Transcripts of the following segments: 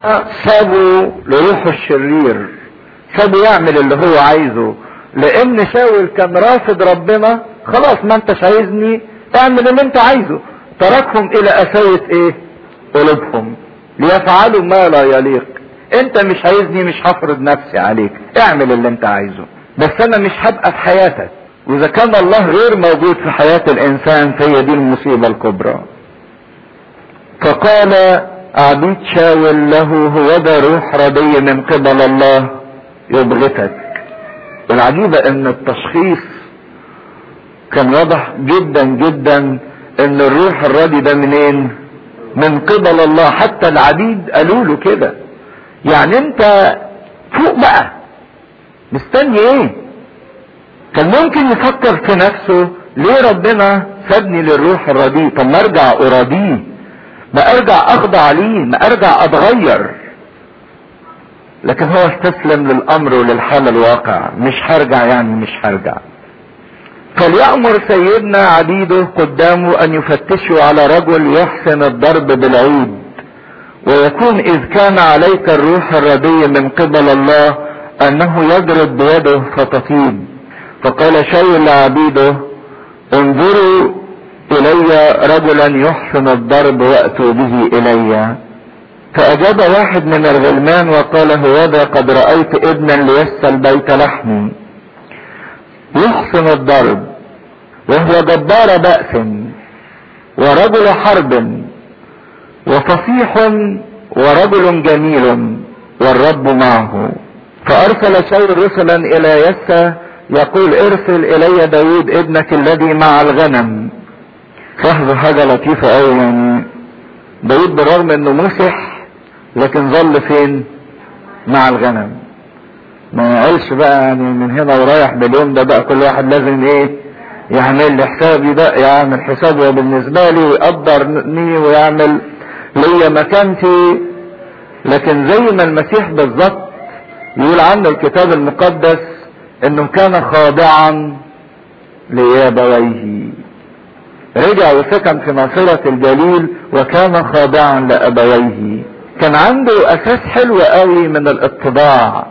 سابوا لروحه الشرير سابوا يعمل اللي هو عايزه لان شاول كان رافض ربنا خلاص ما انتش عايزني اعمل اللي انت عايزه تركهم الى قساوة ايه قلوبهم ليفعلوا ما لا يليق انت مش عايزني مش هفرض نفسي عليك اعمل اللي انت عايزه بس انا مش هبقى في حياتك واذا كان الله غير موجود في حياة الانسان فهي دي المصيبة الكبرى فقال عبيد شاول له هو ده روح ردي من قبل الله يبغتك العجيبة ان التشخيص كان واضح جدا جدا ان الروح الردي ده منين من قبل الله حتى العبيد قالوا له كده يعني انت فوق بقى مستني ايه كان ممكن يفكر في نفسه ليه ربنا سابني للروح الرديء طب ما ارجع اراديه ما ارجع اخضع ليه ما ارجع اتغير لكن هو استسلم للامر وللحال الواقع مش هرجع يعني مش هرجع فليأمر سيدنا عبيده قدامه ان يفتشوا على رجل يحسن الضرب بالعود ويكون اذ كان عليك الروح الردي من قبل الله انه يضرب بيده فتطيب فقال شاول لعبيده انظروا الي رجلا يحسن الضرب واتوا به الي فاجاب واحد من الغلمان وقال هوذا قد رايت ابنا ليس البيت لحمي يحسن الضرب وهو جبار بأس ورجل حرب وفصيح ورجل جميل والرب معه فارسل شاول رسلا الى يسى يقول ارسل الي داود ابنك الذي مع الغنم لاحظوا حاجة لطيفة قوي يعني داود بالرغم انه مسح لكن ظل فين مع الغنم ما قالش بقى يعني من هنا ورايح باليوم ده بقى كل واحد لازم ايه يعمل لي حسابي ده يعمل حسابه بالنسبة لي ويقدرني ويعمل ليا مكانتي لكن زي ما المسيح بالظبط يقول عنه الكتاب المقدس انه كان خاضعا لابويه رجع وسكن في ناصرة الجليل وكان خاضعا لابويه كان عنده اساس حلو قوي من الاتباع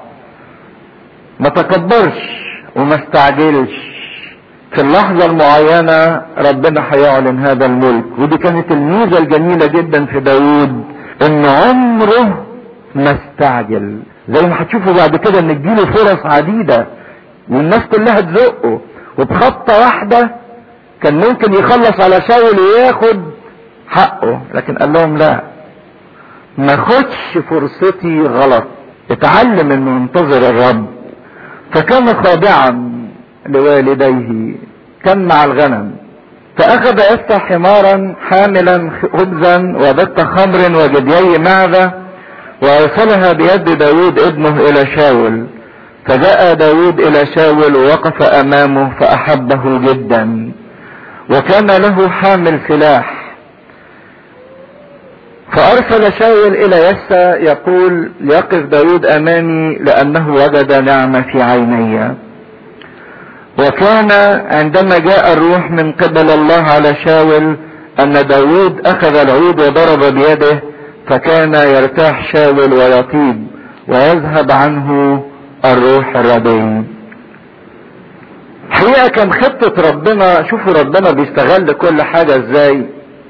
ما تكبرش وما استعجلش في اللحظة المعينة ربنا هيعلن هذا الملك ودي كانت الميزة الجميلة جدا في داود ان عمره ما استعجل زي ما هتشوفوا بعد كده ان تجيله فرص عديدة والناس كلها تزقه وبخطة واحدة كان ممكن يخلص على شاول وياخد حقه لكن قال لهم لا ما خدش فرصتي غلط اتعلم انه ينتظر الرب فكان خاضعا لوالديه كان مع الغنم فاخذ يفتح حمارا حاملا خبزا وبت خمر وجديي معذة وارسلها بيد داود ابنه الى شاول فجاء داود الى شاول ووقف امامه فاحبه جدا وكان له حامل سلاح فارسل شاول الى يسى يقول يقف داود امامي لانه وجد نعمة في عيني وكان عندما جاء الروح من قبل الله على شاول ان داود اخذ العود وضرب بيده فكان يرتاح شاول ويطيب ويذهب عنه الروح الردي حقيقة كان خطة ربنا شوفوا ربنا بيستغل كل حاجة ازاي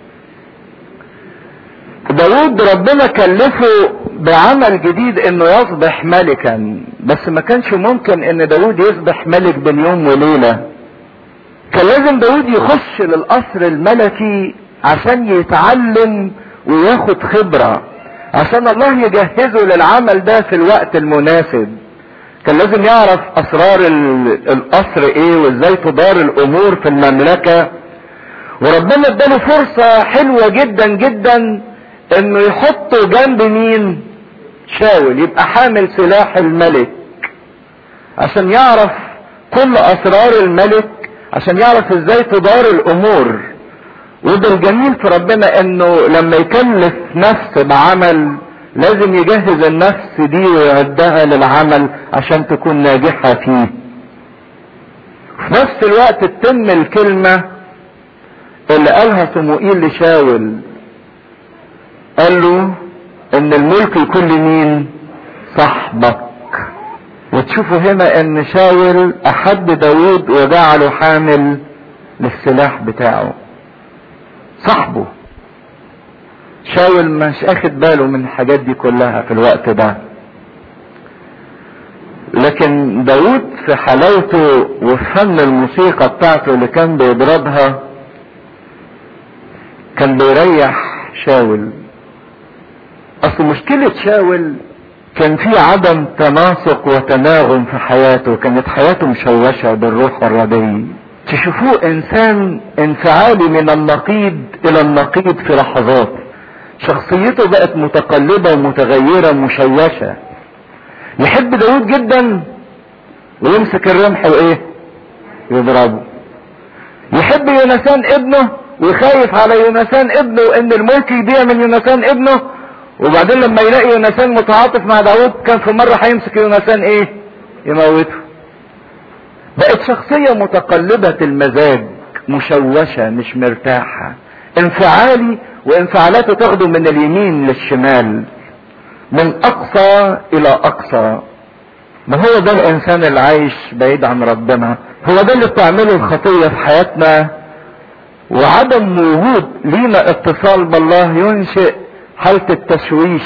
داود ربنا كلفه بعمل جديد انه يصبح ملكا بس ما كانش ممكن ان داود يصبح ملك بين يوم وليلة كان لازم داود يخش للقصر الملكي عشان يتعلم وياخد خبرة عشان الله يجهزه للعمل ده في الوقت المناسب كان لازم يعرف اسرار القصر ايه وازاي تدار الامور في المملكة وربنا اداله فرصة حلوة جدا جدا انه يحطه جنب مين شاول يبقى حامل سلاح الملك عشان يعرف كل اسرار الملك عشان يعرف ازاي تدار الامور وده الجميل في ربنا انه لما يكلف نفس بعمل لازم يجهز النفس دي ويعدها للعمل عشان تكون ناجحة فيه في نفس الوقت تتم الكلمة اللي قالها صموئيل لشاول قال له ان الملك يكون لمين صاحبك وتشوفوا هنا ان شاول احب داود وجعله حامل للسلاح بتاعه صاحبه شاول مش اخد باله من الحاجات دي كلها في الوقت ده لكن داود في حلاوته وفي فن الموسيقى بتاعته اللي كان بيضربها كان بيريح شاول اصل مشكلة شاول كان في عدم تناسق وتناغم في حياته كانت حياته مشوشة بالروح الردي تشوفوه انسان انفعالي من النقيض الى النقيض في لحظات شخصيته بقت متقلبة ومتغيرة مشوشة يحب داود جدا ويمسك الرمح وايه يضربه يحب يونسان ابنه وخايف على يونسان ابنه وان الملك يضيع من يونسان ابنه وبعدين لما يلاقي يونسان متعاطف مع داود كان في مرة هيمسك يونسان ايه يموته بقت شخصية متقلبة المزاج مشوشة مش مرتاحة انفعالي وانفعالاته تاخده من اليمين للشمال من اقصى الى اقصى ما هو ده الانسان اللي عايش بعيد عن ربنا هو ده اللي بتعمله الخطية في حياتنا وعدم وجود لينا اتصال بالله ينشئ حالة التشويش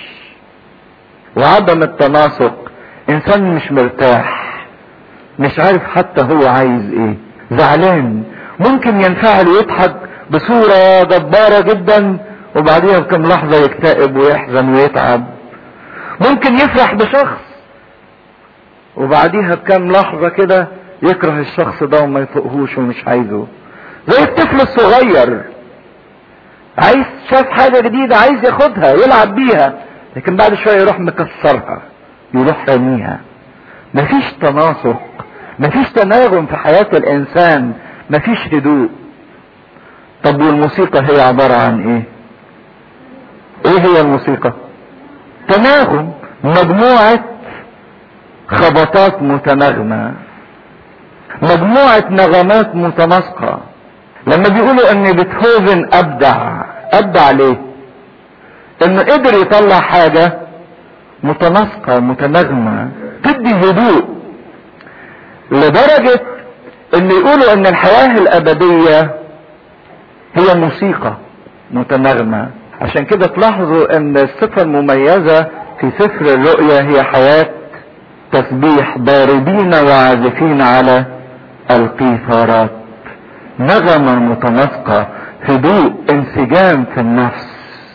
وعدم التناسق انسان مش مرتاح مش عارف حتى هو عايز ايه زعلان ممكن ينفعل ويضحك بصورة جبارة جدا وبعديها بكم لحظة يكتئب ويحزن ويتعب ممكن يفرح بشخص وبعديها بكم لحظة كده يكره الشخص ده وما يطقهوش ومش عايزه زي الطفل الصغير عايز شاف حاجة جديدة عايز ياخدها يلعب بيها لكن بعد شوية يروح مكسرها يروح رميها مفيش تناسق مفيش تناغم في حياة الانسان مفيش هدوء طب والموسيقى هي عبارة عن ايه ايه هي الموسيقى تناغم مجموعة خبطات متناغمة مجموعة نغمات متناسقة لما بيقولوا ان بيتهوفن ابدع ابدع ليه انه قدر يطلع حاجة متناسقة متناغمة تدي هدوء لدرجة ان يقولوا ان الحياة الابدية هي موسيقى متناغمة عشان كده تلاحظوا ان الصفة المميزة في سفر الرؤيا هي حياة تسبيح ضاربين وعازفين على القيثارات نغمة متناسقة هدوء انسجام في النفس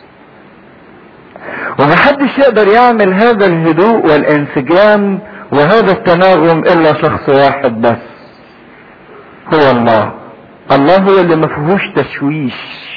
ومحدش يقدر يعمل هذا الهدوء والانسجام وهذا التناغم الا شخص واحد بس هو الله الله هو اللي ما فيهوش تشويش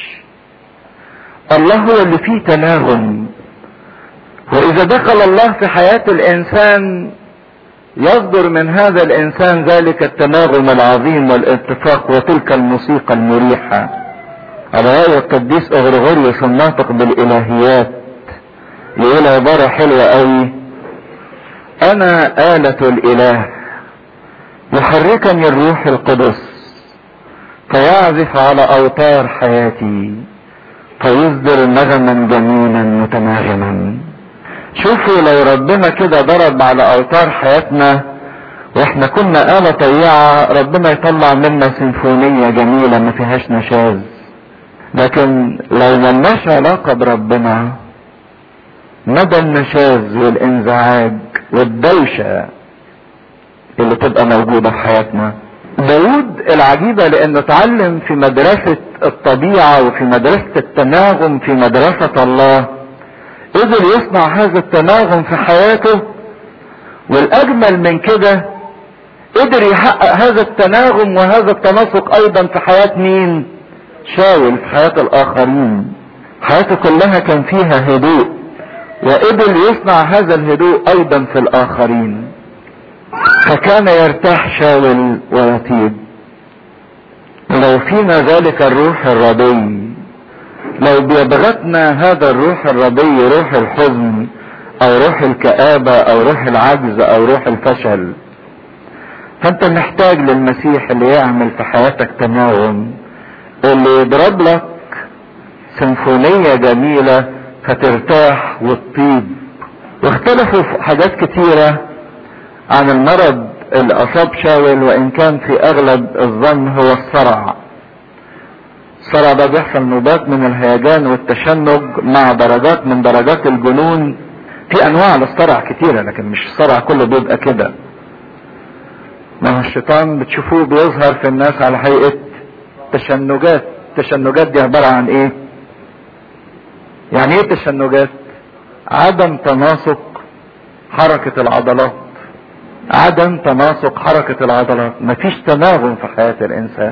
الله هو اللي فيه تناغم واذا دخل الله في حياة الانسان يصدر من هذا الانسان ذلك التناغم العظيم والاتفاق وتلك الموسيقى المريحة على رأي القديس اغرغوريوس الناطق بالالهيات يقول عبارة حلوة قوي انا آلة الاله يحركني الروح القدس فيعزف على اوتار حياتي فيصدر نغما جميلا متناغما شوفوا لو ربنا كده ضرب على اوتار حياتنا واحنا كنا آلة طيعة ربنا يطلع منا سيمفونية جميلة ما فيهاش نشاز لكن لو ملناش علاقة بربنا مدى النشاز والانزعاج والدوشة اللي تبقى موجودة في حياتنا داود العجيبة لانه اتعلم في مدرسة الطبيعة وفي مدرسة التناغم في مدرسة الله قدر يصنع هذا التناغم في حياته والاجمل من كده قدر يحقق هذا التناغم وهذا التناسق ايضا في حياة مين شاول في حياة الاخرين حياته كلها كان فيها هدوء وقدر يصنع هذا الهدوء ايضا في الاخرين فكان يرتاح شاول ويطيب لو فينا ذلك الروح الرضي لو بيبغتنا هذا الروح الرضي روح الحزن او روح الكآبة او روح العجز او روح الفشل فانت محتاج للمسيح اللي يعمل في حياتك تناغم اللي يضرب لك سيمفونية جميلة فترتاح وتطيب واختلفوا في حاجات كتيرة عن المرض اللي اصاب شاول وان كان في اغلب الظن هو الصرع الصرع ده بيحصل نوبات من الهيجان والتشنج مع درجات من درجات الجنون في انواع للصرع كتيرة لكن مش الصرع كله بيبقى كده ما هو الشيطان بتشوفوه بيظهر في الناس على هيئة تشنجات التشنجات دي عبارة عن ايه يعني ايه تشنجات عدم تناسق حركة العضلات عدم تناسق حركة العضلات مفيش تناغم في حياة الانسان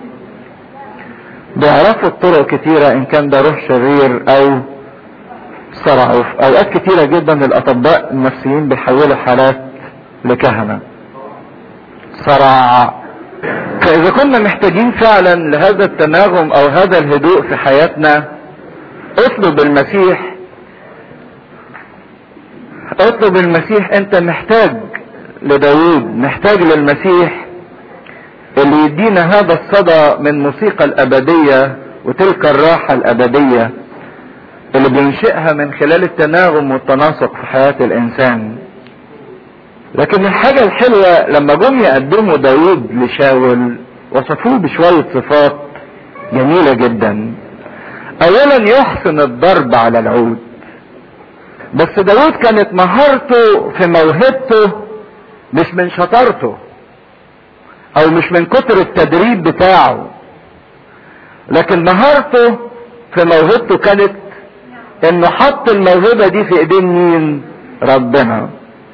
بيعرفوا الطرق كتيرة ان كان ده روح شرير او صرع وفي اوقات كتيرة جدا الاطباء النفسيين بيحولوا حالات لكهنة صرع فاذا كنا محتاجين فعلا لهذا التناغم او هذا الهدوء في حياتنا اطلب المسيح اطلب المسيح انت محتاج لداود محتاج للمسيح اللي يدينا هذا الصدى من موسيقى الابدية وتلك الراحة الابدية اللي بينشئها من خلال التناغم والتناسق في حياة الانسان لكن الحاجة الحلوة لما جم يقدموا داود لشاول وصفوه بشوية صفات جميلة جدا اولا يحسن الضرب على العود بس داود كانت مهارته في موهبته مش من شطارته او مش من كتر التدريب بتاعه لكن مهارته في موهبته كانت انه حط الموهبة دي في ايدين مين ربنا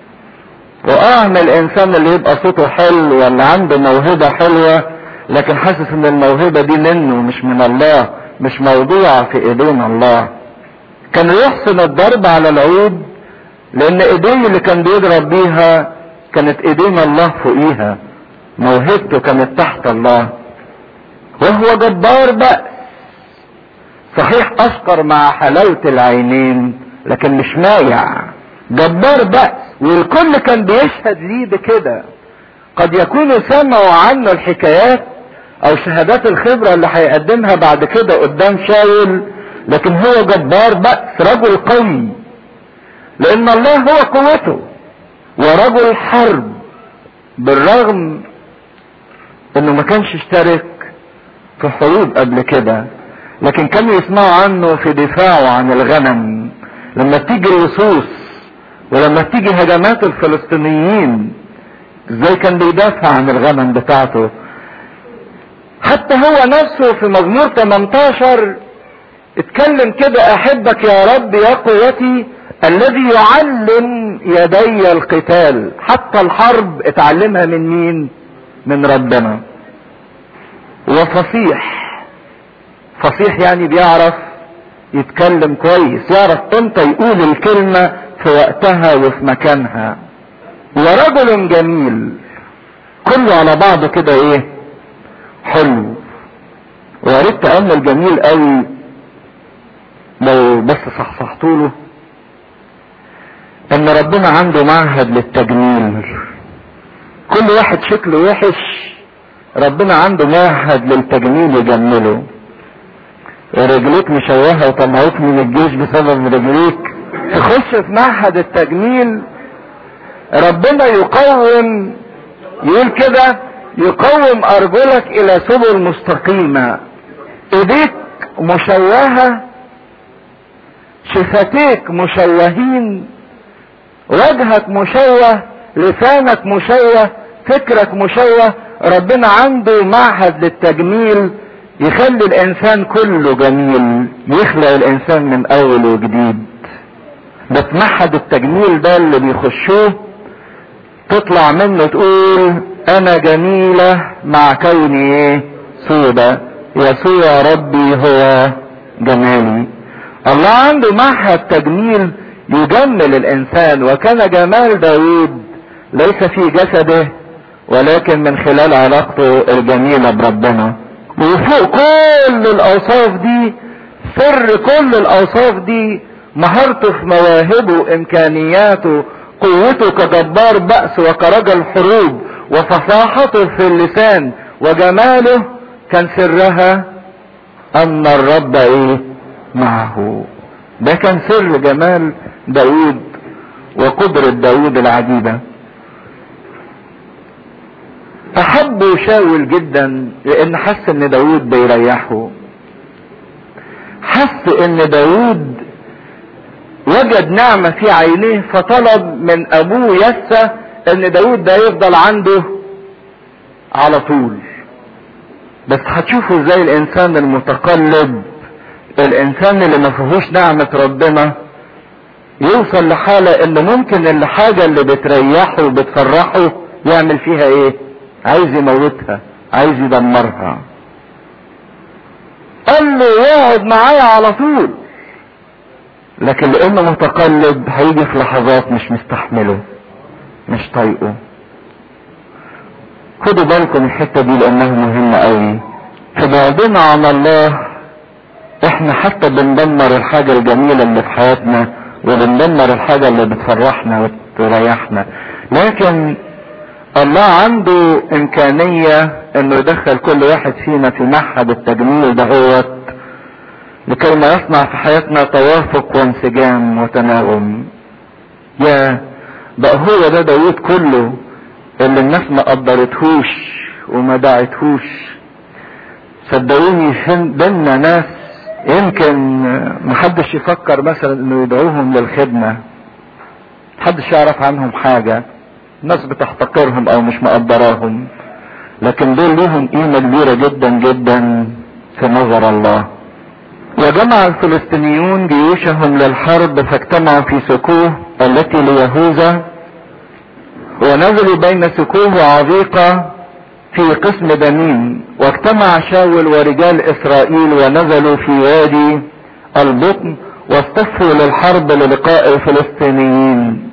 واهم الانسان اللي يبقى صوته حلو ولا عنده موهبة حلوة لكن حاسس ان الموهبة دي منه مش من الله مش موضوعة في ايدين الله كان يحسن الضرب على العود لان ايديه اللي كان بيضرب بيها كانت ايدين الله فوقيها موهبته كانت تحت الله وهو جبار بأس صحيح اشقر مع حلاوة العينين لكن مش مايع جبار بأس والكل كان بيشهد ليه بكده قد يكونوا سمعوا عنه الحكايات او شهادات الخبرة اللي هيقدمها بعد كده قدام شاول لكن هو جبار بأس رجل قوي لان الله هو قوته ورجل حرب بالرغم انه ما كانش اشترك في حروب قبل كده لكن كانوا يسمعوا عنه في دفاعه عن الغنم لما تيجي اللصوص ولما تيجي هجمات الفلسطينيين ازاي كان بيدافع عن الغنم بتاعته حتى هو نفسه في مزمور 18 اتكلم كده احبك يا رب يا قوتي الذي يعلم يدي القتال حتى الحرب اتعلمها من مين من ربنا وفصيح فصيح يعني بيعرف يتكلم كويس يعرف امتى يقول الكلمة في وقتها وفي مكانها ورجل جميل كله على بعضه كده ايه حلو وقريت تأمل جميل قوي لو بس صحصحتوله ان ربنا عنده معهد للتجميل كل واحد شكله وحش ربنا عنده معهد للتجميل يجمله رجليك مشوهة وطلعوك من الجيش بسبب رجليك تخش في معهد التجميل ربنا يقوم يقول كده يقوم ارجلك الى سبل مستقيمة ايديك مشوهة شفتيك مشوهين وجهك مشوه لسانك مشوه فكرك مشوه ربنا عنده معهد للتجميل يخلي الانسان كله جميل يخلق الانسان من اول وجديد بس معهد التجميل ده اللي بيخشوه تطلع منه تقول انا جميلة مع كوني ايه سودة يسوع ربي هو جمالي الله عنده معهد تجميل يجمل الانسان وكان جمال داود ليس في جسده ولكن من خلال علاقته الجميلة بربنا وفوق كل الاوصاف دي سر كل الاوصاف دي مهارته في مواهبه امكانياته قوته كجبار بأس وكرجل حروب وفصاحته في اللسان وجماله كان سرها ان الرب ايه معه ده كان سر جمال داود وقدرة داود العجيبة فحبه شاول جدا لان حس ان داود بيريحه حس ان داود وجد نعمة في عينيه فطلب من ابوه يسى ان داود ده يفضل عنده على طول بس هتشوفوا ازاي الانسان المتقلب الانسان اللي ما فيهوش نعمة ربنا يوصل لحالة ان ممكن الحاجة اللي بتريحه وبتفرحه يعمل فيها ايه عايز يموتها عايز يدمرها قال له يقعد معايا على طول لكن لانه متقلب هيجي في لحظات مش مستحمله مش طايقه خدوا بالكم الحتة دي لانها مهمة قوي فبعدنا عن الله احنا حتى بندمر الحاجة الجميلة اللي في حياتنا وبندمر الحاجة اللي بتفرحنا وتريحنا لكن الله عنده امكانية انه يدخل كل واحد فينا في معهد التجميل دهوت لكي ما يصنع في حياتنا توافق وانسجام وتناغم يا بقى هو ده داود كله اللي الناس ما قدرتهوش وما دعتهوش صدقوني بينا ناس يمكن محدش يفكر مثلا انه يدعوهم للخدمة محدش يعرف عنهم حاجة ناس بتحتقرهم او مش مقدراهم لكن دول ليهم قيمة كبيرة جدا جدا في نظر الله وجمع الفلسطينيون جيوشهم للحرب فاجتمعوا في سكوه التي ليهوذا ونزلوا بين سكوه وعضيقة في قسم بنين واجتمع شاول ورجال اسرائيل ونزلوا في وادي البطن واصطفوا للحرب للقاء الفلسطينيين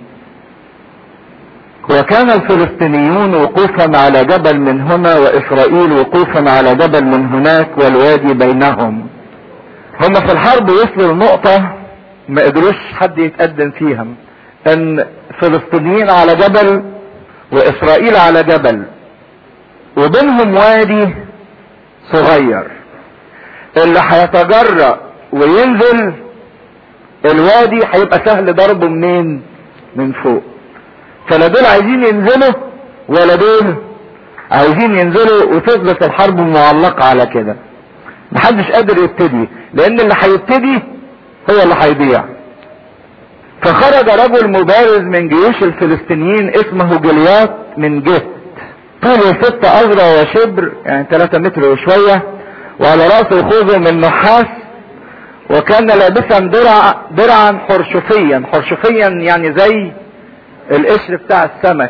وكان الفلسطينيون وقوفا على جبل من هنا واسرائيل وقوفا على جبل من هناك والوادي بينهم هم في الحرب وصلوا لنقطة ما قدروش حد يتقدم فيها ان فلسطينيين على جبل واسرائيل على جبل وبينهم وادي صغير اللي هيتجرأ وينزل الوادي هيبقى سهل ضربه منين من فوق فلا دول عايزين ينزلوا ولا دول عايزين ينزلوا وتفضل الحرب معلقة على كده محدش قادر يبتدي لان اللي هيبتدي هو اللي هيضيع فخرج رجل مبارز من جيوش الفلسطينيين اسمه جليات من جهة طوله ست أذرع وشبر يعني 3 متر وشوية وعلى رأسه خوذه من نحاس وكان لابسا درع درعا حرشفيا حرشفيا يعني زي القشر بتاع السمك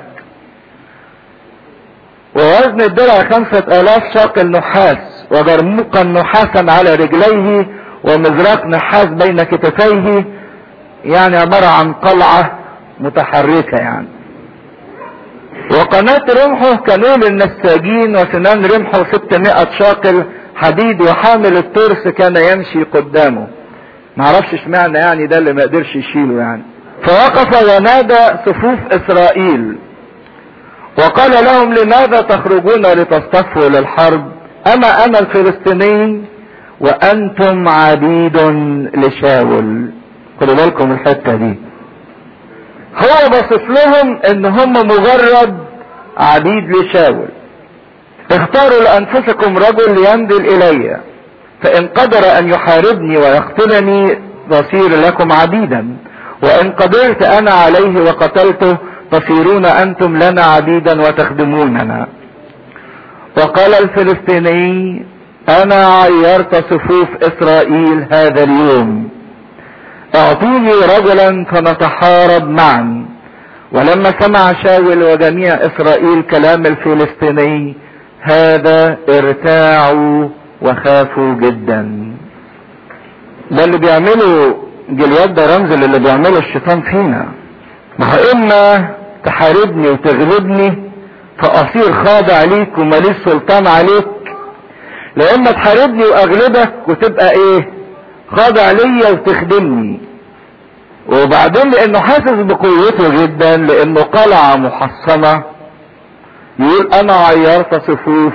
ووزن الدرع خمسة آلاف شاقل نحاس وجرموقا نحاسا على رجليه ومزراق نحاس بين كتفيه يعني عبارة عن قلعة متحركة يعني وقناة رمحه كنول النساجين وسنان رمحه 600 شاقل حديد وحامل الترس كان يمشي قدامه معرفش اشمعنى يعني ده اللي ما قدرش يشيله يعني فوقف ونادى صفوف اسرائيل وقال لهم لماذا تخرجون لتصطفوا للحرب اما انا الفلسطيني وانتم عبيد لشاول خدوا بالكم الحته دي هو بصف لهم ان هم مجرد عبيد لشاول اختاروا لانفسكم رجل ينزل الي فان قدر ان يحاربني ويقتلني تصير لكم عبيدا وان قدرت انا عليه وقتلته تصيرون انتم لنا عبيدا وتخدموننا وقال الفلسطيني انا عيرت صفوف اسرائيل هذا اليوم اعطوني رجلا فنتحارب معا ولما سمع شاول وجميع اسرائيل كلام الفلسطيني هذا ارتاعوا وخافوا جدا ده اللي بيعمله جلياد ده رمز اللي بيعمله الشيطان فينا ما هو اما تحاربني وتغلبني فاصير خاضع ليك وماليش سلطان عليك لا اما تحاربني واغلبك وتبقى ايه خاضع ليا وتخدمني وبعدين لانه حاسس بقوته جدا لانه قلعة محصنة يقول انا عيرت صفوف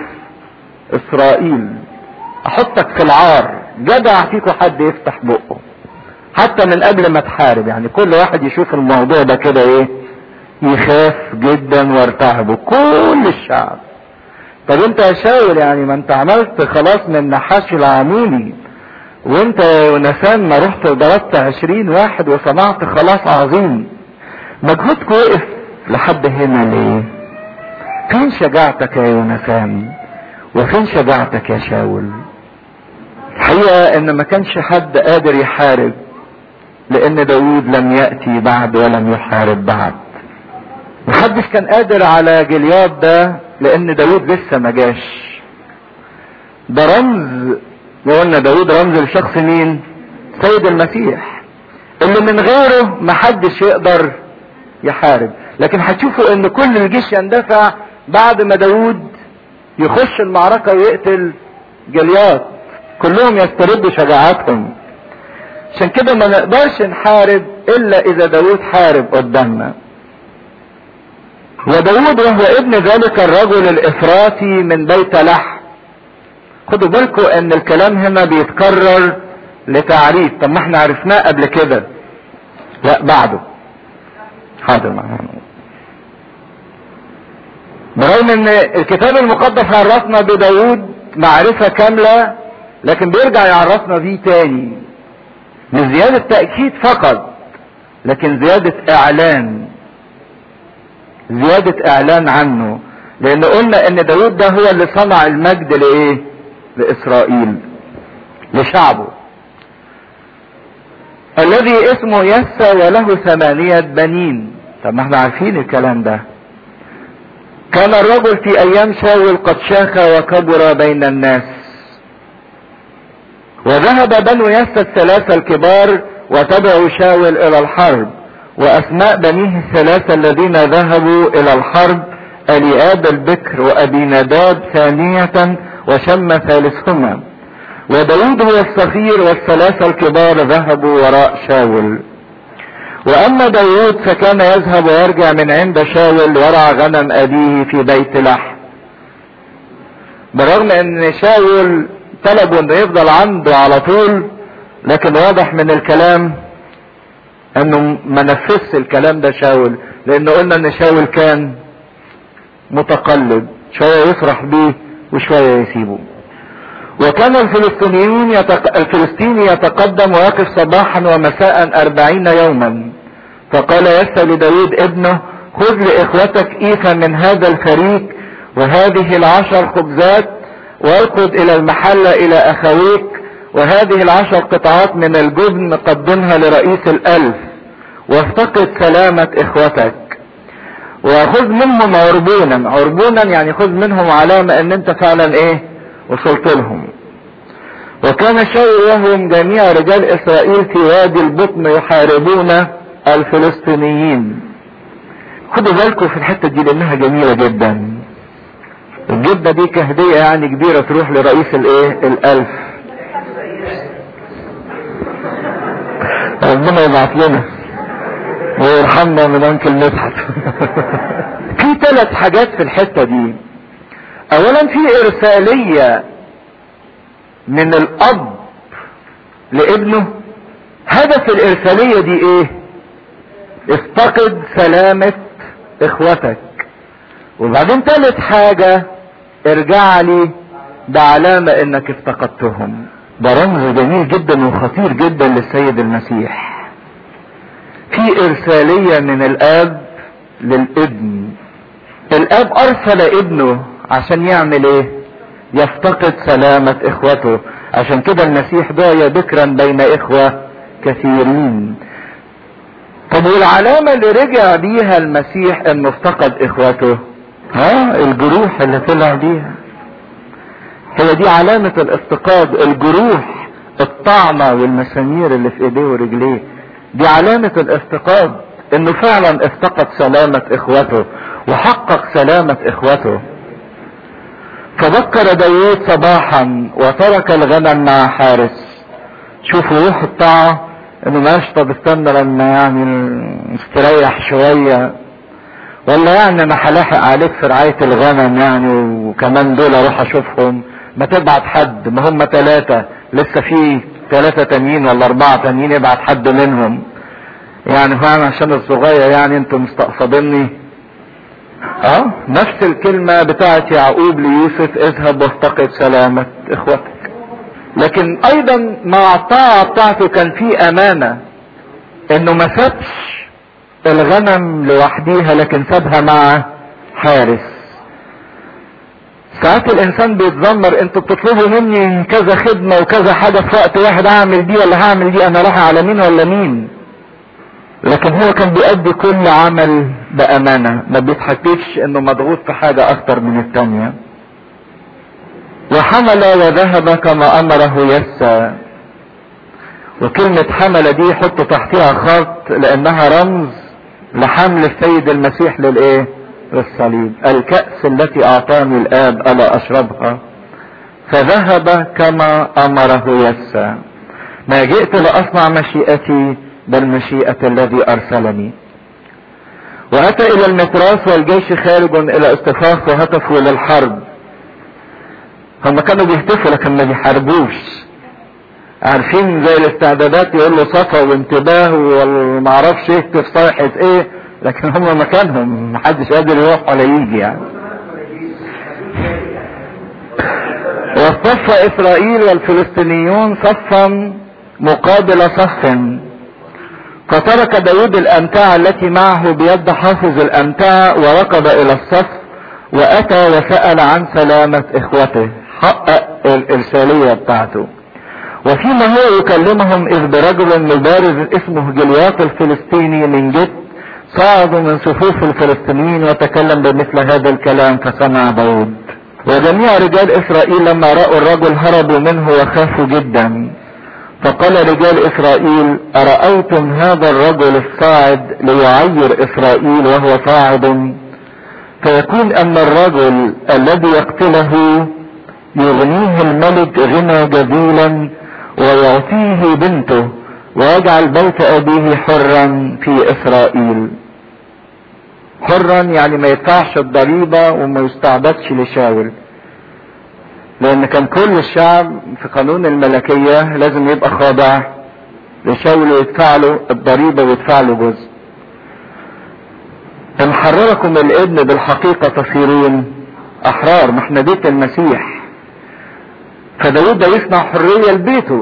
اسرائيل احطك في العار جدع فيكم حد يفتح بقه حتى من قبل ما تحارب يعني كل واحد يشوف الموضوع ده كده ايه يخاف جدا وارتعب كل الشعب طب انت يا شاول يعني ما انت عملت خلاص من نحاش العموني وانت يا يونسان ما رحت ضربت عشرين واحد وصنعت خلاص عظيم مجهودك وقف لحد هنا ليه فين شجاعتك يا يونسان وفين شجاعتك يا شاول الحقيقة ان ما كانش حد قادر يحارب لان داود لم يأتي بعد ولم يحارب بعد محدش كان قادر على جلياد ده لان داود لسه ما جاش ده رمز لو قلنا داود رمز لشخص مين سيد المسيح اللي من غيره محدش يقدر يحارب لكن هتشوفوا ان كل الجيش يندفع بعد ما داود يخش المعركة ويقتل جليات كلهم يستردوا شجاعتهم عشان كده ما نقدرش نحارب الا اذا داود حارب قدامنا وداود وهو ابن ذلك الرجل الافراطي من بيت لحم خدوا بالكم ان الكلام هنا بيتكرر لتعريف طب ما احنا عرفناه قبل كده لا بعده حاضر معانا برغم ان الكتاب المقدس عرفنا بداود معرفة كاملة لكن بيرجع يعرفنا بيه تاني مش زيادة تأكيد فقط لكن زيادة اعلان زيادة اعلان عنه لان قلنا ان داود ده هو اللي صنع المجد لايه لاسرائيل لشعبه الذي اسمه يسى وله ثمانية بنين طب ما احنا عارفين الكلام ده كان الرجل في ايام شاول قد شاخ وكبر بين الناس وذهب بنو يسى الثلاثة الكبار وتبعوا شاول الى الحرب واسماء بنيه الثلاثة الذين ذهبوا الى الحرب الياب البكر وابي نداب ثانية وشم ثالثهما وداود هو الصغير والثلاثة الكبار ذهبوا وراء شاول واما داود فكان يذهب ويرجع من عند شاول ورع غنم ابيه في بيت لحم برغم ان شاول طلبوا انه يفضل عنده على طول لكن واضح من الكلام انه ما نفذش الكلام ده شاول لان قلنا ان شاول كان متقلب شوية يفرح بيه وشوية يسيبه وكان الفلسطينيون يتق... الفلسطيني يتقدم ويقف صباحا ومساء أربعين يوما فقال يسى لداود ابنه خذ لإخوتك إيفا من هذا الفريق وهذه العشر خبزات واركض إلى المحلة إلى أخويك وهذه العشر قطعات من الجبن قدمها لرئيس الألف وافتقد سلامة إخوتك وخذ منهم عربونا عربونا يعني خذ منهم علامة ان انت فعلا ايه وصلت لهم وكان شاول وهم جميع رجال اسرائيل في وادي البطن يحاربون الفلسطينيين خدوا بالكم في الحتة دي لانها جميلة جدا الجبنة دي كهدية يعني كبيرة تروح لرئيس الايه الالف ربنا يبعت لنا ويرحمنا من انكل مدحت في ثلاث حاجات في الحتة دي اولا في ارسالية من الاب لابنه هدف الارسالية دي ايه افتقد سلامة اخوتك وبعدين ثالث حاجة ارجع لي ده علامة انك افتقدتهم ده رمز جميل جدا وخطير جدا للسيد المسيح في ارسالية من الاب للابن الاب ارسل ابنه عشان يعمل ايه يفتقد سلامة اخوته عشان كده المسيح دعي بكرا بين اخوة كثيرين طب والعلامة اللي رجع بيها المسيح انه افتقد اخوته ها الجروح اللي طلع بيها هي دي علامة الافتقاد الجروح الطعنة والمسامير اللي في ايديه ورجليه دي علامة الافتقاد انه فعلا افتقد سلامة اخوته وحقق سلامة اخوته فبكر داوود صباحا وترك الغنم مع حارس شوفوا روح الطاعة انه ماشي طب استنى لما يعني نستريح شوية ولا يعني انا هلاحق عليك في رعاية الغنم يعني وكمان دول اروح اشوفهم ما تبعت حد ما هم ثلاثة لسه في ثلاثة تانيين ولا أربعة تانيين يبعت حد منهم يعني فاهم عشان الصغير يعني انتوا مستقصديني اه نفس الكلمة بتاعت يعقوب ليوسف اذهب وافتقد سلامة اخوتك لكن ايضا مع الطاعة بتاعته كان في امانة انه ما سابش الغنم لوحديها لكن سابها مع حارس ساعات الانسان بيتذمر انتوا بتطلبوا مني كذا خدمة وكذا حاجة في وقت واحد هعمل دي ولا هعمل دي انا رايح على مين ولا مين لكن هو كان بيأدي كل عمل بأمانة ما بيتحكيش انه مضغوط في حاجة اكتر من التانية وحمل وذهب كما امره يسى وكلمة حمل دي حط تحتها خط لانها رمز لحمل السيد المسيح للايه للصليب الكأس التي اعطاني الاب الا اشربها فذهب كما امره يسى ما جئت لاصنع مشيئتي بل مشيئة الذي ارسلني واتى الى المتراس والجيش خارج الى اصطفاف وهتفوا للحرب هم كانوا بيهتفوا لكن ما بيحاربوش عارفين زي الاستعدادات يقول له صفا وانتباه والمعرفش يهتف صيحة ايه لكن هم مكانهم محدش قادر يروح ولا يجي يعني واصطف اسرائيل والفلسطينيون صفا مقابل صف فترك داود الامتاع التي معه بيد حافظ الامتاع وركض الى الصف واتى وسأل عن سلامة اخوته حقق الارسالية بتاعته وفيما هو يكلمهم اذ برجل مبارز اسمه جلياط الفلسطيني من جد صعد من صفوف الفلسطينيين وتكلم بمثل هذا الكلام فسمع داود وجميع رجال اسرائيل لما رأوا الرجل هربوا منه وخافوا جدا فقال رجال اسرائيل ارأيتم هذا الرجل الصاعد ليعير اسرائيل وهو صاعد فيكون ان الرجل الذي يقتله يغنيه الملك غنى جزيلا ويعطيه بنته ويجعل بيت ابيه حرا في اسرائيل حرا يعني ما يدفعش الضريبة وما يستعبدش لشاول لان كان كل الشعب في قانون الملكية لازم يبقى خاضع لشاول ويدفع له الضريبة ويدفع له جزء ان حرركم الابن بالحقيقة تصيرون احرار ما احنا بيت المسيح فداود ده يصنع حرية لبيته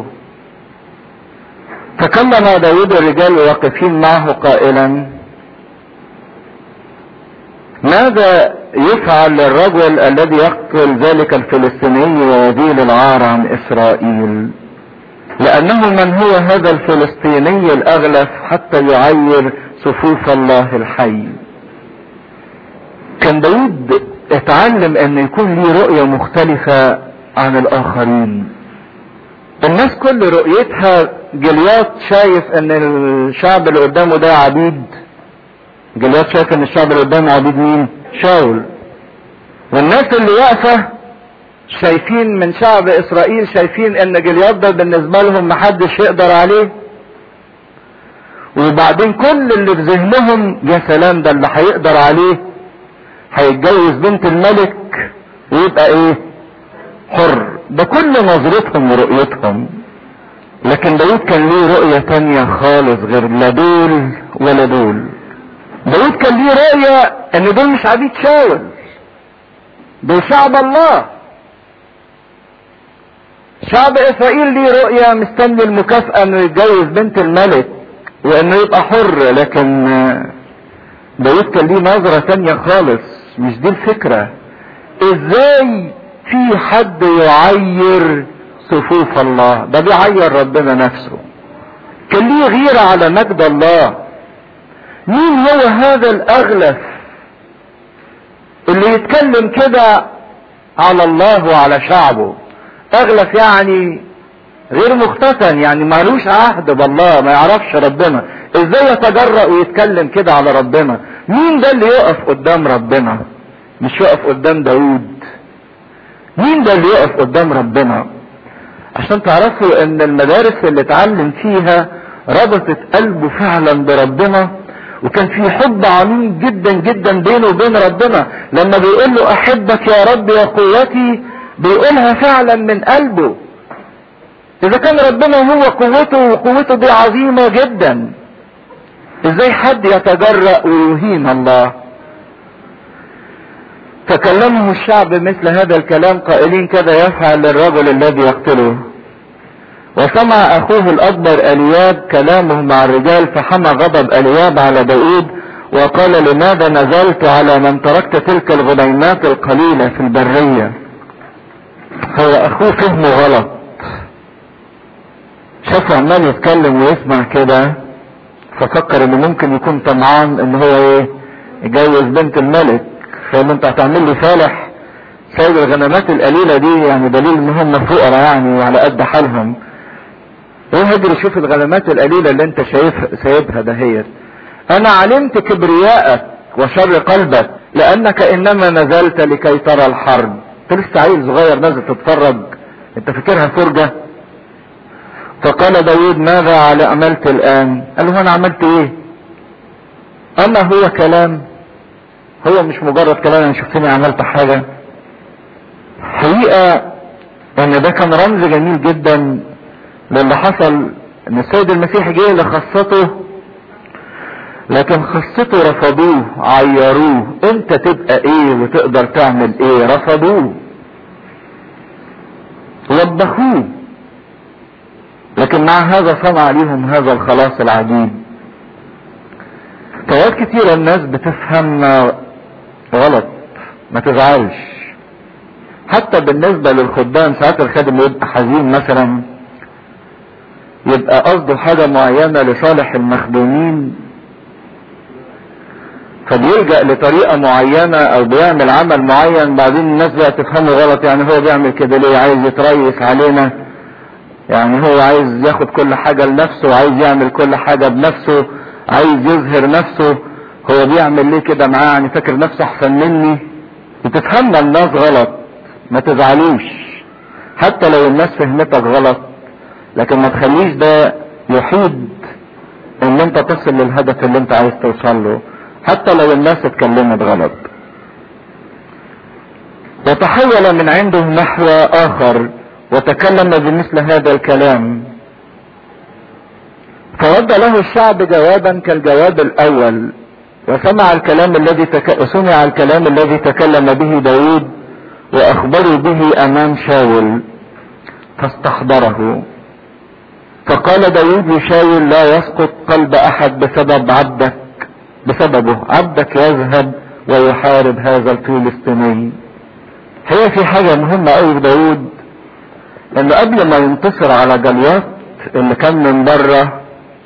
فكلم داود الرجال واقفين معه قائلا ماذا يفعل للرجل الذي يقتل ذلك الفلسطيني ويزيل العار عن اسرائيل لانه من هو هذا الفلسطيني الاغلف حتى يعير صفوف الله الحي كان داود اتعلم ان يكون ليه رؤية مختلفة عن الاخرين الناس كل رؤيتها جليات شايف ان الشعب اللي قدامه ده عبيد جليات شايف ان الشعب اللي قدامه عبيد مين شاول والناس اللي واقفة شايفين من شعب اسرائيل شايفين ان جليات ده بالنسبة لهم محدش يقدر عليه وبعدين كل اللي في ذهنهم يا سلام ده اللي هيقدر عليه هيتجوز بنت الملك ويبقى ايه حر ده كل نظرتهم ورؤيتهم لكن داود كان ليه رؤية تانية خالص غير لا دول ولا دول داود كان ليه رؤية ان دول مش عبيد شاول دول شعب الله شعب اسرائيل ليه رؤية مستني المكافأة انه يتجوز بنت الملك وانه يبقى حر لكن داود كان ليه نظرة تانية خالص مش دي الفكرة ازاي في حد يعير صفوف الله ده بيعير ربنا نفسه كان ليه غيرة على مجد الله مين هو هذا الاغلف اللي يتكلم كده على الله وعلى شعبه اغلف يعني غير مختتن يعني مالوش عهد بالله ما يعرفش ربنا ازاي يتجرأ ويتكلم كده على ربنا مين ده اللي يقف قدام ربنا مش يقف قدام داود مين ده اللي يقف قدام ربنا عشان تعرفوا ان المدارس اللي اتعلم فيها ربطت قلبه فعلا بربنا وكان في حب عميق جدا جدا بينه وبين ربنا لما بيقول له احبك يا رب يا قوتي بيقولها فعلا من قلبه اذا كان ربنا هو قوته وقوته دي عظيمة جدا ازاي حد يتجرأ ويهين الله فكلمه الشعب مثل هذا الكلام قائلين كذا يفعل للرجل الذي يقتله وسمع اخوه الاكبر الياب كلامه مع الرجال فحمى غضب الياب على داود وقال لماذا نزلت على من تركت تلك الغنيمات القليلة في البرية هو اخوه فهمه غلط شافه عمال يتكلم ويسمع كده ففكر انه ممكن يكون طمعان ان هو ايه يجوز بنت الملك فقال انت هتعمل لي صالح سايب الغنمات القليله دي يعني دليل ان هم فقراء يعني وعلى قد حالهم ايه هجري شوف الغنمات القليله اللي انت شايف سايبها دهيت انا علمت كبرياءك وشر قلبك لانك انما نزلت لكي ترى الحرب انت لسه عيل صغير نازل تتفرج انت فاكرها فرجه فقال داود ماذا على عملت الان قال له انا عملت ايه اما هو كلام هو مش مجرد كلام انا شفتني عملت حاجة حقيقة ان ده كان رمز جميل جدا للي حصل ان السيد المسيح جه لخاصته لكن خاصته رفضوه عيروه انت تبقى ايه وتقدر تعمل ايه رفضوه وبخوه لكن مع هذا صنع ليهم هذا الخلاص العجيب فوقت كتير الناس بتفهم غلط ما تزعلش حتى بالنسبة للخدام ساعات الخادم يبقى حزين مثلا يبقى قصده حاجة معينة لصالح المخدومين فبيلجأ لطريقة معينة او بيعمل عمل معين بعدين الناس بقى تفهمه غلط يعني هو بيعمل كده ليه عايز يتريس علينا يعني هو عايز ياخد كل حاجة لنفسه عايز يعمل كل حاجة بنفسه عايز يظهر نفسه هو بيعمل ليه كده معاه يعني فاكر نفسه احسن مني بتفهم الناس غلط ما تزعلوش حتى لو الناس فهمتك غلط لكن ما تخليش ده يحيد ان انت تصل للهدف اللي انت عايز توصل له حتى لو الناس اتكلمت غلط وتحول من عنده نحو اخر وتكلم بمثل هذا الكلام فرد له الشعب جوابا كالجواب الاول وسمع الكلام الذي تك... سمع الكلام الذي تكلم به داود واخبروا به امام شاول فاستحضره فقال داود لشاول لا يسقط قلب احد بسبب عبدك بسببه عبدك يذهب ويحارب هذا الفلسطيني هي في حاجة مهمة قوي في داود انه قبل ما ينتصر على جليات اللي كان من بره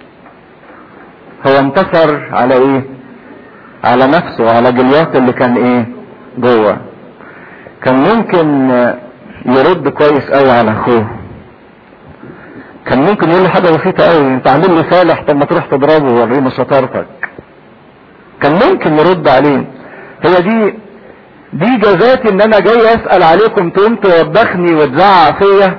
هو انتصر على ايه على نفسه على جليات اللي كان ايه جوه كان ممكن يرد كويس قوي على اخوه كان ممكن يقول له حاجه بسيطه قوي انت عامل لي صالح طب ما تروح تضربه وورينا شطارتك كان ممكن يرد عليه هي دي دي جزاتي ان انا جاي اسال عليكم تقوم توبخني وتزعق فيا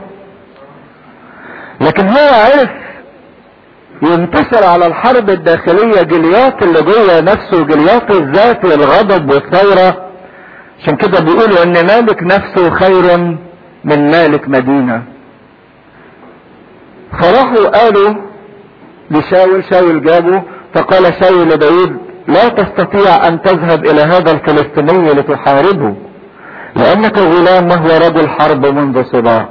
لكن هو عرف ينتصر على الحرب الداخلية جليات اللي جوه نفسه جليات الذات والغضب والثورة عشان كده بيقولوا ان مالك نفسه خير من مالك مدينة فراحوا قالوا لشاول شاول جابه فقال شاول لداود لا تستطيع ان تذهب الى هذا الفلسطيني لتحاربه لانك غلام وهو رجل حرب منذ صباح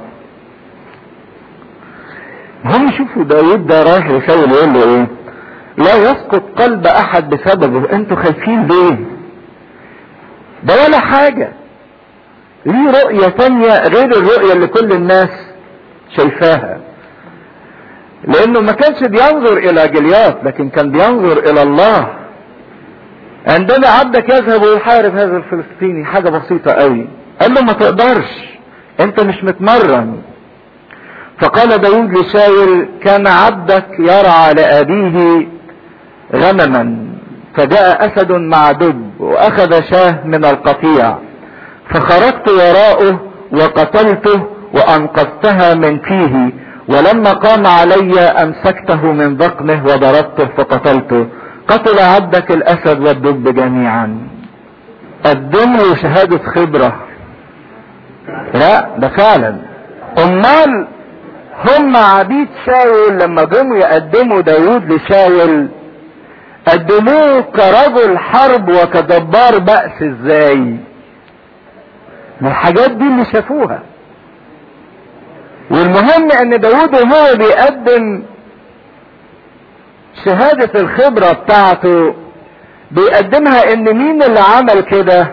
هم شوفوا داود ده رايح لشاول يقول له ايه لا يسقط قلب احد بسببه انتوا خايفين ليه ده ولا حاجة ليه رؤية تانية غير الرؤية اللي كل الناس شايفاها لانه ما كانش بينظر الى جليات لكن كان بينظر الى الله عندما عبدك يذهب ويحارب هذا الفلسطيني حاجة بسيطة قوي قال له ما تقدرش انت مش متمرن فقال داود لشاول كان عبدك يرعى لأبيه غنما فجاء أسد مع دب وأخذ شاه من القطيع فخرجت وراءه وقتلته وأنقذتها من فيه ولما قام علي أمسكته من ذقنه وضربته فقتلته قتل عبدك الأسد والدب جميعا قدم له شهادة خبرة لا ده فعلا امال هم عبيد شاول لما جم يقدموا داود لشاول قدموه كرجل حرب وكجبار بأس ازاي من الحاجات دي اللي شافوها والمهم ان داود وهو بيقدم شهادة الخبرة بتاعته بيقدمها ان مين اللي عمل كده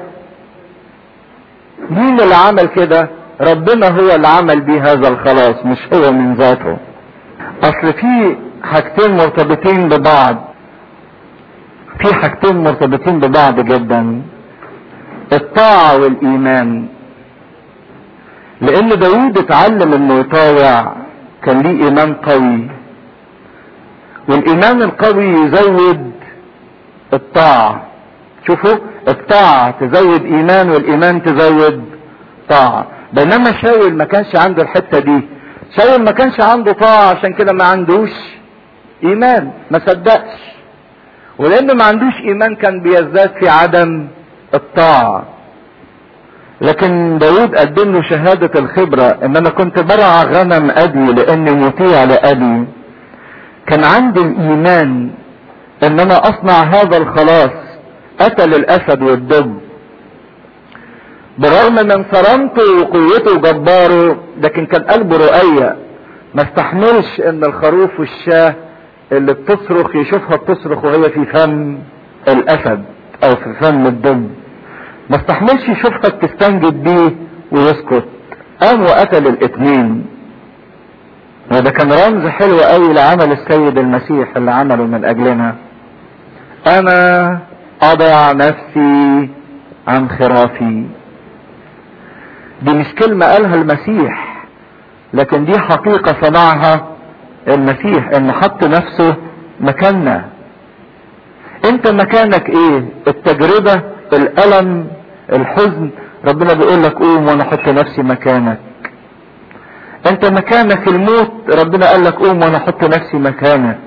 مين اللي عمل كده ربنا هو اللي عمل بيه هذا الخلاص مش هو من ذاته اصل في حاجتين مرتبطين ببعض في حاجتين مرتبطين ببعض جدا الطاعة والايمان لان داود اتعلم انه يطاوع كان ليه ايمان قوي والايمان القوي يزود الطاعة شوفوا الطاعة تزود ايمان والايمان تزود طاعة بينما شاول ما كانش عنده الحتة دي شاول ما كانش عنده طاعة عشان كده ما عندوش ايمان ما صدقش ولانه ما عندوش ايمان كان بيزداد في عدم الطاعة لكن داود قدم له شهادة الخبرة ان انا كنت برعى غنم ابي لاني مطيع لابي كان عندي الايمان ان انا اصنع هذا الخلاص قتل الاسد والدب برغم من صرامته وقوته وجباره لكن كان قلبه رقيق ما استحملش ان الخروف والشاه اللي بتصرخ يشوفها بتصرخ وهي في فم الاسد او في فم الدب ما استحملش يشوفها بتستنجد بيه ويسكت قام وقتل الاتنين وده كان رمز حلو قوي لعمل السيد المسيح اللي عمله من اجلنا انا اضع نفسي عن خرافي دي مش كلمة قالها المسيح لكن دي حقيقة صنعها المسيح ان حط نفسه مكاننا انت مكانك ايه التجربة الالم الحزن ربنا بيقول لك قوم وانا احط نفسي مكانك انت مكانك الموت ربنا قال لك قوم وانا احط نفسي مكانك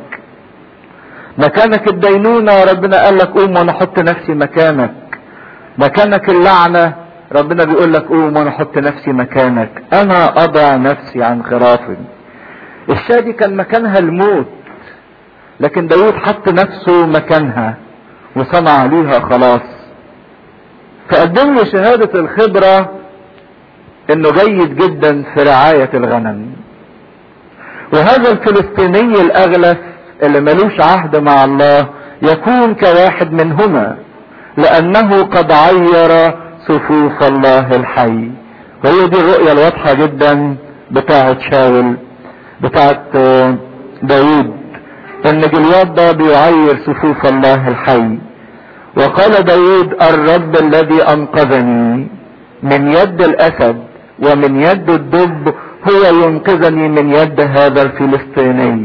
مكانك الدينونة ربنا قال لك قوم وانا احط نفسي مكانك مكانك اللعنة ربنا بيقول لك قوم وانا احط نفسي مكانك انا اضع نفسي عن خرافي الشادي كان مكانها الموت لكن داود حط نفسه مكانها وصنع ليها خلاص فقدم له شهادة الخبرة انه جيد جدا في رعاية الغنم وهذا الفلسطيني الاغلف اللي ملوش عهد مع الله يكون كواحد منهما لانه قد عير صفوف الله الحي وهي دي الرؤية الواضحة جدا بتاعة شاول بتاعة داود ان جلياد ده بيعير صفوف الله الحي وقال داود الرب الذي انقذني من يد الاسد ومن يد الدب هو ينقذني من يد هذا الفلسطيني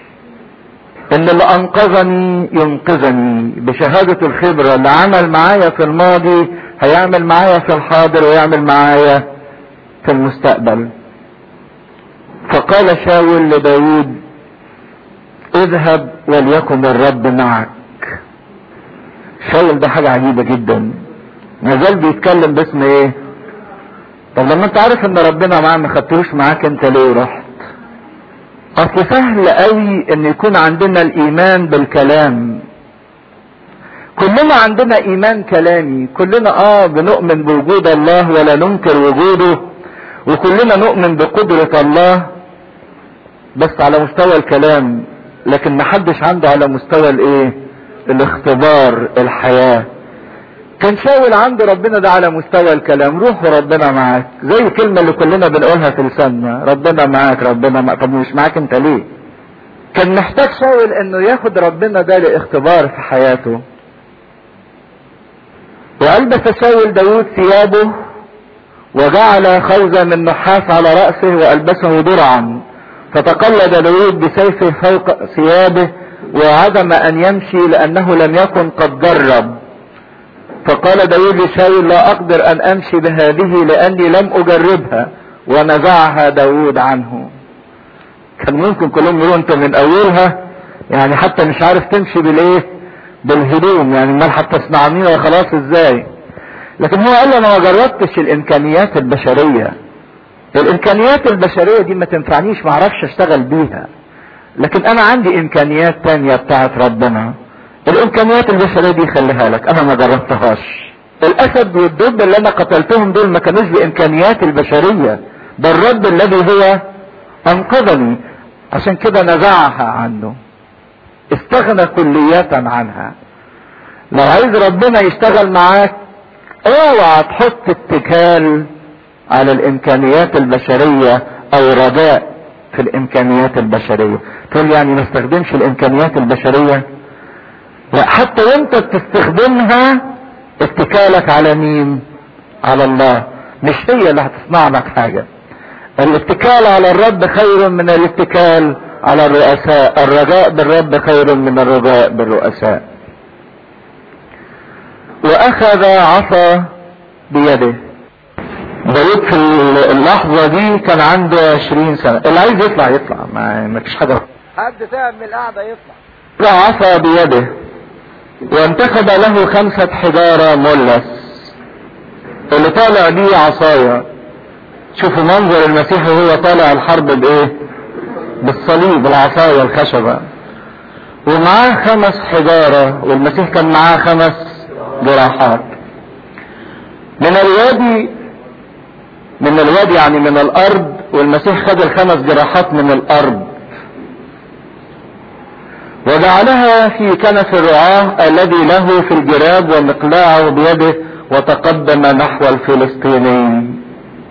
ان اللي انقذني ينقذني بشهادة الخبرة اللي عمل معايا في الماضي هيعمل معايا في الحاضر ويعمل معايا في المستقبل فقال شاول لداود اذهب وليكن الرب معك شاول ده حاجة عجيبة جدا مازال بيتكلم باسم ايه طب لما انت عارف ان ربنا معاه ما خدتوش معاك انت ليه رحت اصل سهل قوي ان يكون عندنا الايمان بالكلام كلنا عندنا ايمان كلامي كلنا اه بنؤمن بوجود الله ولا ننكر وجوده وكلنا نؤمن بقدرة الله بس على مستوى الكلام لكن محدش عنده على مستوى الايه الاختبار الحياة كان شاول عند ربنا ده على مستوى الكلام روح وربنا معاك زي الكلمة اللي كلنا بنقولها في لساننا ربنا معاك ربنا معاك طب مش معاك انت ليه كان محتاج شاول انه ياخد ربنا ده لاختبار في حياته وألبس شاول داود ثيابه وجعل خوذة من نحاس على رأسه وألبسه درعا فتقلد داود بسيفه فوق ثيابه وعدم أن يمشي لأنه لم يكن قد جرب فقال داود لشاول لا أقدر أن أمشي بهذه لأني لم أجربها ونزعها داود عنه كان ممكن كلهم يقولوا أنت من أولها يعني حتى مش عارف تمشي بالإيه بالهدوم يعني امال حتى تصنعنيها خلاص ازاي لكن هو قال انا ما جربتش الامكانيات البشرية الامكانيات البشرية دي ما تنفعنيش معرفش اشتغل بيها لكن انا عندي امكانيات تانية بتاعت ربنا الامكانيات البشرية دي خليها لك انا ما جربتهاش الاسد والدب اللي انا قتلتهم دول ما كانوش بامكانيات البشرية ده الرب الذي هو انقذني عشان كده نزعها عنه استغنى كلية عنها لو عايز ربنا يشتغل معاك اوعى تحط اتكال على الامكانيات البشرية او رجاء في الامكانيات البشرية تقول يعني ما استخدمش الامكانيات البشرية لا حتى وانت بتستخدمها اتكالك على مين على الله مش هي اللي هتصنع لك حاجة الاتكال على الرب خير من الاتكال على الرؤساء الرجاء بالرب خير من الرجاء بالرؤساء واخذ عصا بيده داود في اللحظة دي كان عنده عشرين سنة اللي عايز يطلع يطلع ما, ما فيش حاجة حد تعب من القعدة يطلع رفع عصا بيده وانتخب له خمسة حجارة ملس اللي طالع بيه عصاية شوفوا منظر المسيح وهو طالع الحرب بايه بالصليب العصاية الخشبة ومعاه خمس حجارة والمسيح كان معاه خمس جراحات من الوادي من الوادي يعني من الارض والمسيح خد الخمس جراحات من الارض وجعلها في كنف الرعاة الذي له في الجراب ومقلاعه بيده وتقدم نحو الفلسطينيين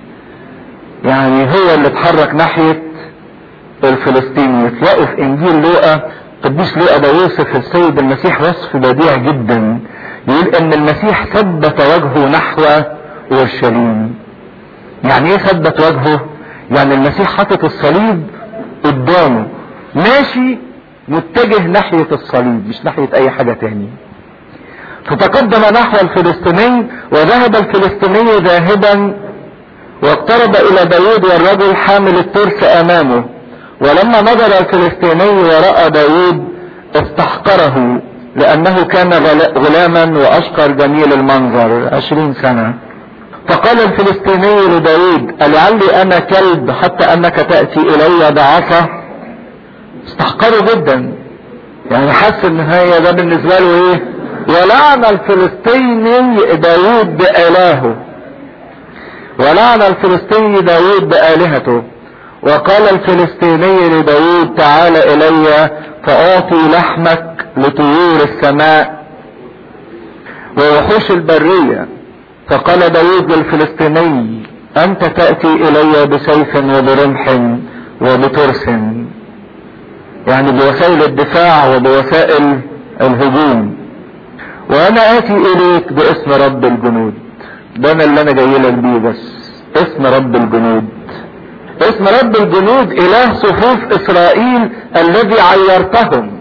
يعني هو اللي اتحرك ناحية الفلسطيني تلاقوا في انجيل لوقا قديس لوقا ده يوصف السيد المسيح وصف بديع جدا يقول ان المسيح ثبت وجهه نحو اورشليم يعني ايه ثبت وجهه يعني المسيح حاطط الصليب قدامه ماشي متجه ناحية الصليب مش ناحية اي حاجة تاني فتقدم نحو الفلسطيني وذهب الفلسطيني ذاهبا واقترب الى داود والرجل حامل الترس امامه ولما نظر الفلسطيني ورأى داود استحقره لانه كان غلاما واشقر جميل المنظر عشرين سنة فقال الفلسطيني لداود ألعلي انا كلب حتى انك تأتي الي بعصا استحقره جدا يعني حس ان هي ده بالنسبة له ايه ولعن الفلسطيني داود بآلهه ولعن الفلسطيني داود بآلهته وقال الفلسطيني لداود تعال الي فاعطي لحمك لطيور السماء ووحوش البرية فقال داود للفلسطيني انت تأتي الي بسيف وبرمح وبترس يعني بوسائل الدفاع وبوسائل الهجوم وانا اتي اليك باسم رب الجنود ده انا اللي انا جاي لك بيه بس اسم رب الجنود اسم رب الجنود اله صفوف اسرائيل الذي عيرتهم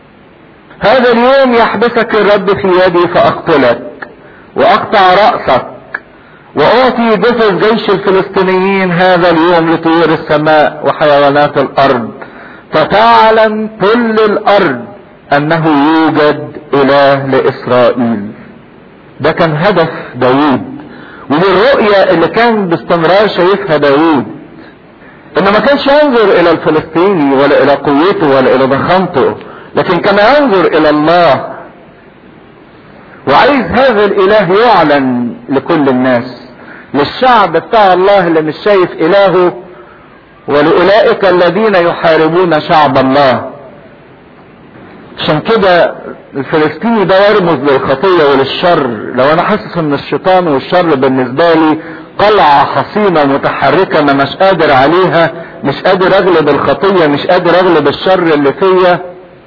هذا اليوم يحبسك الرب في يدي فاقتلك واقطع رأسك واعطي جثث جيش الفلسطينيين هذا اليوم لطيور السماء وحيوانات الارض فتعلم كل الارض انه يوجد اله لاسرائيل ده كان هدف داوود ودي الرؤية اللي كان باستمرار شايفها داوود انه ما كانش ينظر الى الفلسطيني ولا الى قوته ولا الى ضخامته لكن كان ينظر الى الله وعايز هذا الاله يعلن لكل الناس للشعب بتاع الله اللي مش شايف الهه ولأولئك الذين يحاربون شعب الله عشان كده الفلسطيني ده يرمز للخطية وللشر لو انا حاسس ان الشيطان والشر بالنسبة لي قلعة حصينة متحركة انا مش قادر عليها مش قادر اغلب الخطية مش قادر اغلب الشر اللي فيا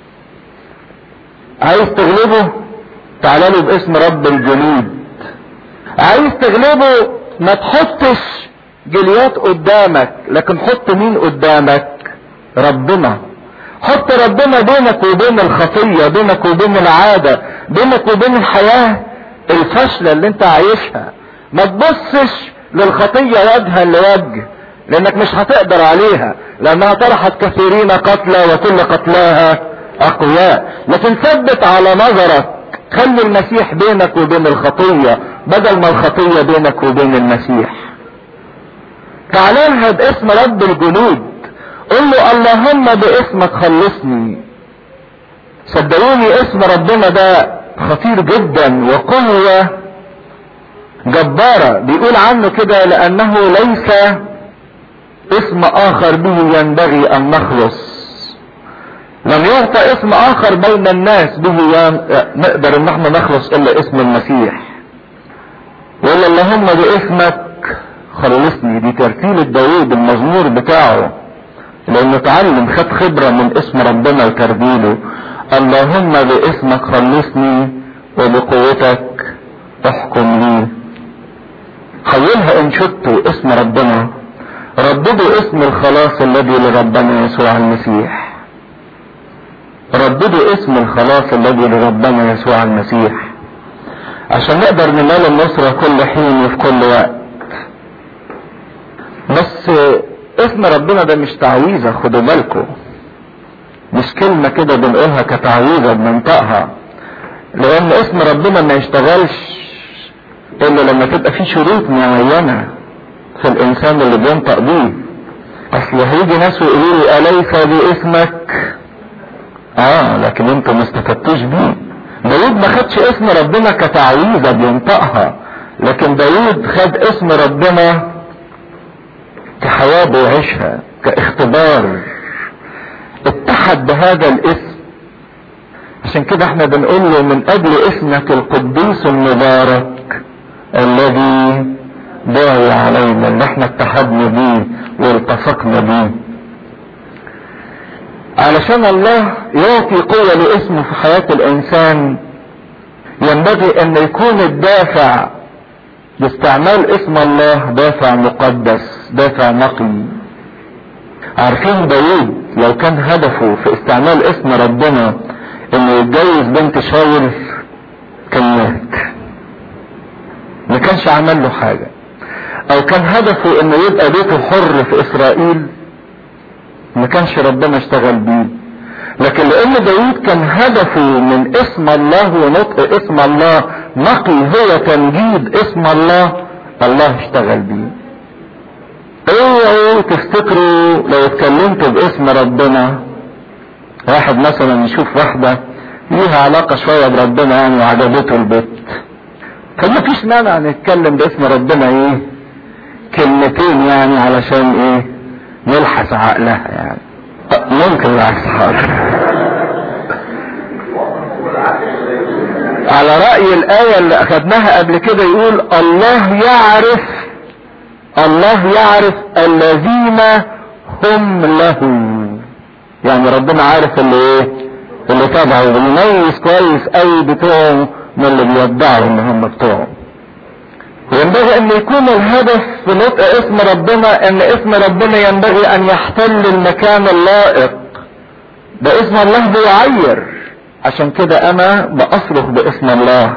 عايز تغلبه تعالى له باسم رب الجنود عايز تغلبه ما تحطش جليات قدامك لكن حط مين قدامك ربنا حط ربنا بينك وبين الخطية بينك وبين العادة بينك وبين الحياة الفاشلة اللي انت عايشها ما تبصش للخطية وجها لوجه لانك مش هتقدر عليها لانها طرحت كثيرين قتلى وكل قتلاها اقوياء لكن ثبت على نظرك خلي المسيح بينك وبين الخطية بدل ما الخطية بينك وبين المسيح تعالى لها باسم رب الجنود قل له اللهم باسمك خلصني صدقوني اسم ربنا ده خطير جدا وقوة جبارة بيقول عنه كده لانه ليس اسم اخر به ينبغي ان نخلص لم يعطى اسم اخر بين الناس به نقدر ان احنا نخلص الا اسم المسيح ولا اللهم باسمك خلصني دي ترتيلة داوود المزمور بتاعه لانه اتعلم خد خبرة من اسم ربنا وترتيله اللهم باسمك خلصني وبقوتك احكم لي حولها ان شئتوا اسم ربنا رددوا اسم الخلاص الذي لربنا يسوع المسيح رددوا اسم الخلاص الذي لربنا يسوع المسيح عشان نقدر ننال النصرة كل حين وفي كل وقت بس اسم ربنا ده مش تعويذة خدوا بالكم مش كلمة كده بنقولها كتعويذة بننطقها لان اسم ربنا ما يشتغلش الا لما تبقى في شروط معينة في الانسان اللي بينطق بيه اصل هيجي ناس ويقولوا لي اليس باسمك اه لكن انتوا ما استفدتوش بيه داود ما خدش اسم ربنا كتعويذة بينطقها لكن داود خد اسم ربنا كحياة بيعيشها كاختبار اتحد بهذا الاسم عشان كده احنا بنقول له من اجل اسمك القدوس المبارك الذي داعي علينا اللي احنا اتحدنا بيه والتصقنا بيه علشان الله يعطي قوة لاسمه في حياة الانسان ينبغي ان يكون الدافع لاستعمال اسم الله دافع مقدس دافع نقي عارفين داوود لو كان هدفه في استعمال اسم ربنا انه يتجوز بنت شاول كان مات ما كانش عمل له حاجة او كان هدفه انه يبقى بيته حر في اسرائيل ما كانش ربنا اشتغل بيه لكن لان داود كان هدفه من اسم الله ونطق اسم الله نقي هو تمجيد اسم الله الله اشتغل بيه اوعوا تفتكروا لو اتكلمتوا باسم ربنا واحد مثلا يشوف واحدة ليها علاقة شوية بربنا يعني وعجبته البيت فما فيش مانع نتكلم باسم ربنا ايه كلمتين يعني علشان ايه نلحس عقلها يعني ممكن العكس حاضر على رأي الآية اللي أخدناها قبل كده يقول الله يعرف الله يعرف الذين هم له يعني ربنا عارف اللي ايه اللي تبعه ومميز كويس قوي بتوعه من اللي بيدعوا ان هم بتوعه وينبغي ان يكون الهدف في نطق اسم ربنا ان اسم ربنا ينبغي ان يحتل المكان اللائق ده اسم الله بيعير عشان كده انا باصرخ باسم الله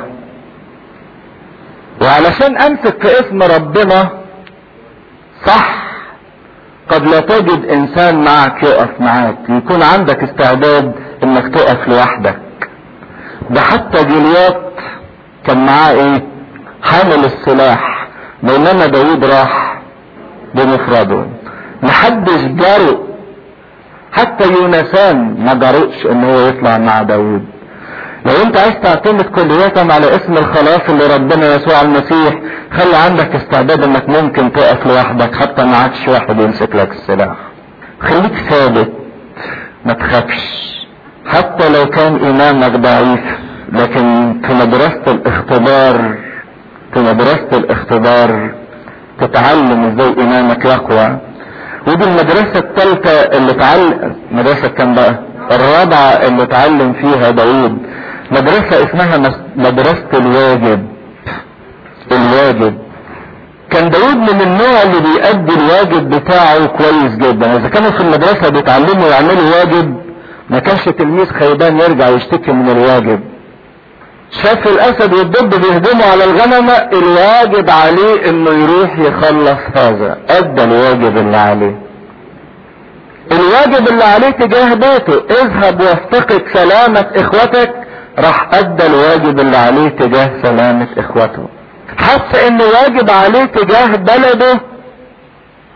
وعلشان امسك في اسم ربنا صح قد لا تجد انسان معك يقف معاك يكون عندك استعداد انك تقف لوحدك ده حتى جليات كان معاه ايه حامل السلاح بينما داود راح بمفرده محدش جرؤ حتى يونسان ما جرؤش ان هو يطلع مع داود لو انت عايز تعتمد كلياتهم على اسم الخلاص اللي ربنا يسوع المسيح خلي عندك استعداد انك ممكن تقف لوحدك حتى ما عادش واحد يمسك لك السلاح خليك ثابت ما تخافش حتى لو كان ايمانك ضعيف لكن في مدرسة الاختبار في مدرسة الاختبار تتعلم ازاي ايمانك يقوى ودي المدرسة الثالثة اللي اتعلم مدرسة كام بقى الرابعة اللي اتعلم فيها داود مدرسة اسمها مدرسة الواجب الواجب كان داود من النوع اللي بيأدي الواجب بتاعه كويس جدا اذا كانوا في المدرسة بيتعلموا يعملوا واجب ما كانش تلميذ خيبان يرجع يشتكي من الواجب شاف الاسد والدب بيهجموا على الغنمة الواجب عليه انه يروح يخلص هذا ادى الواجب اللي عليه الواجب اللي عليه تجاه بيته اذهب وافتقد سلامة اخوتك راح ادى الواجب اللي عليه تجاه سلامة اخوته حس ان واجب عليه تجاه بلده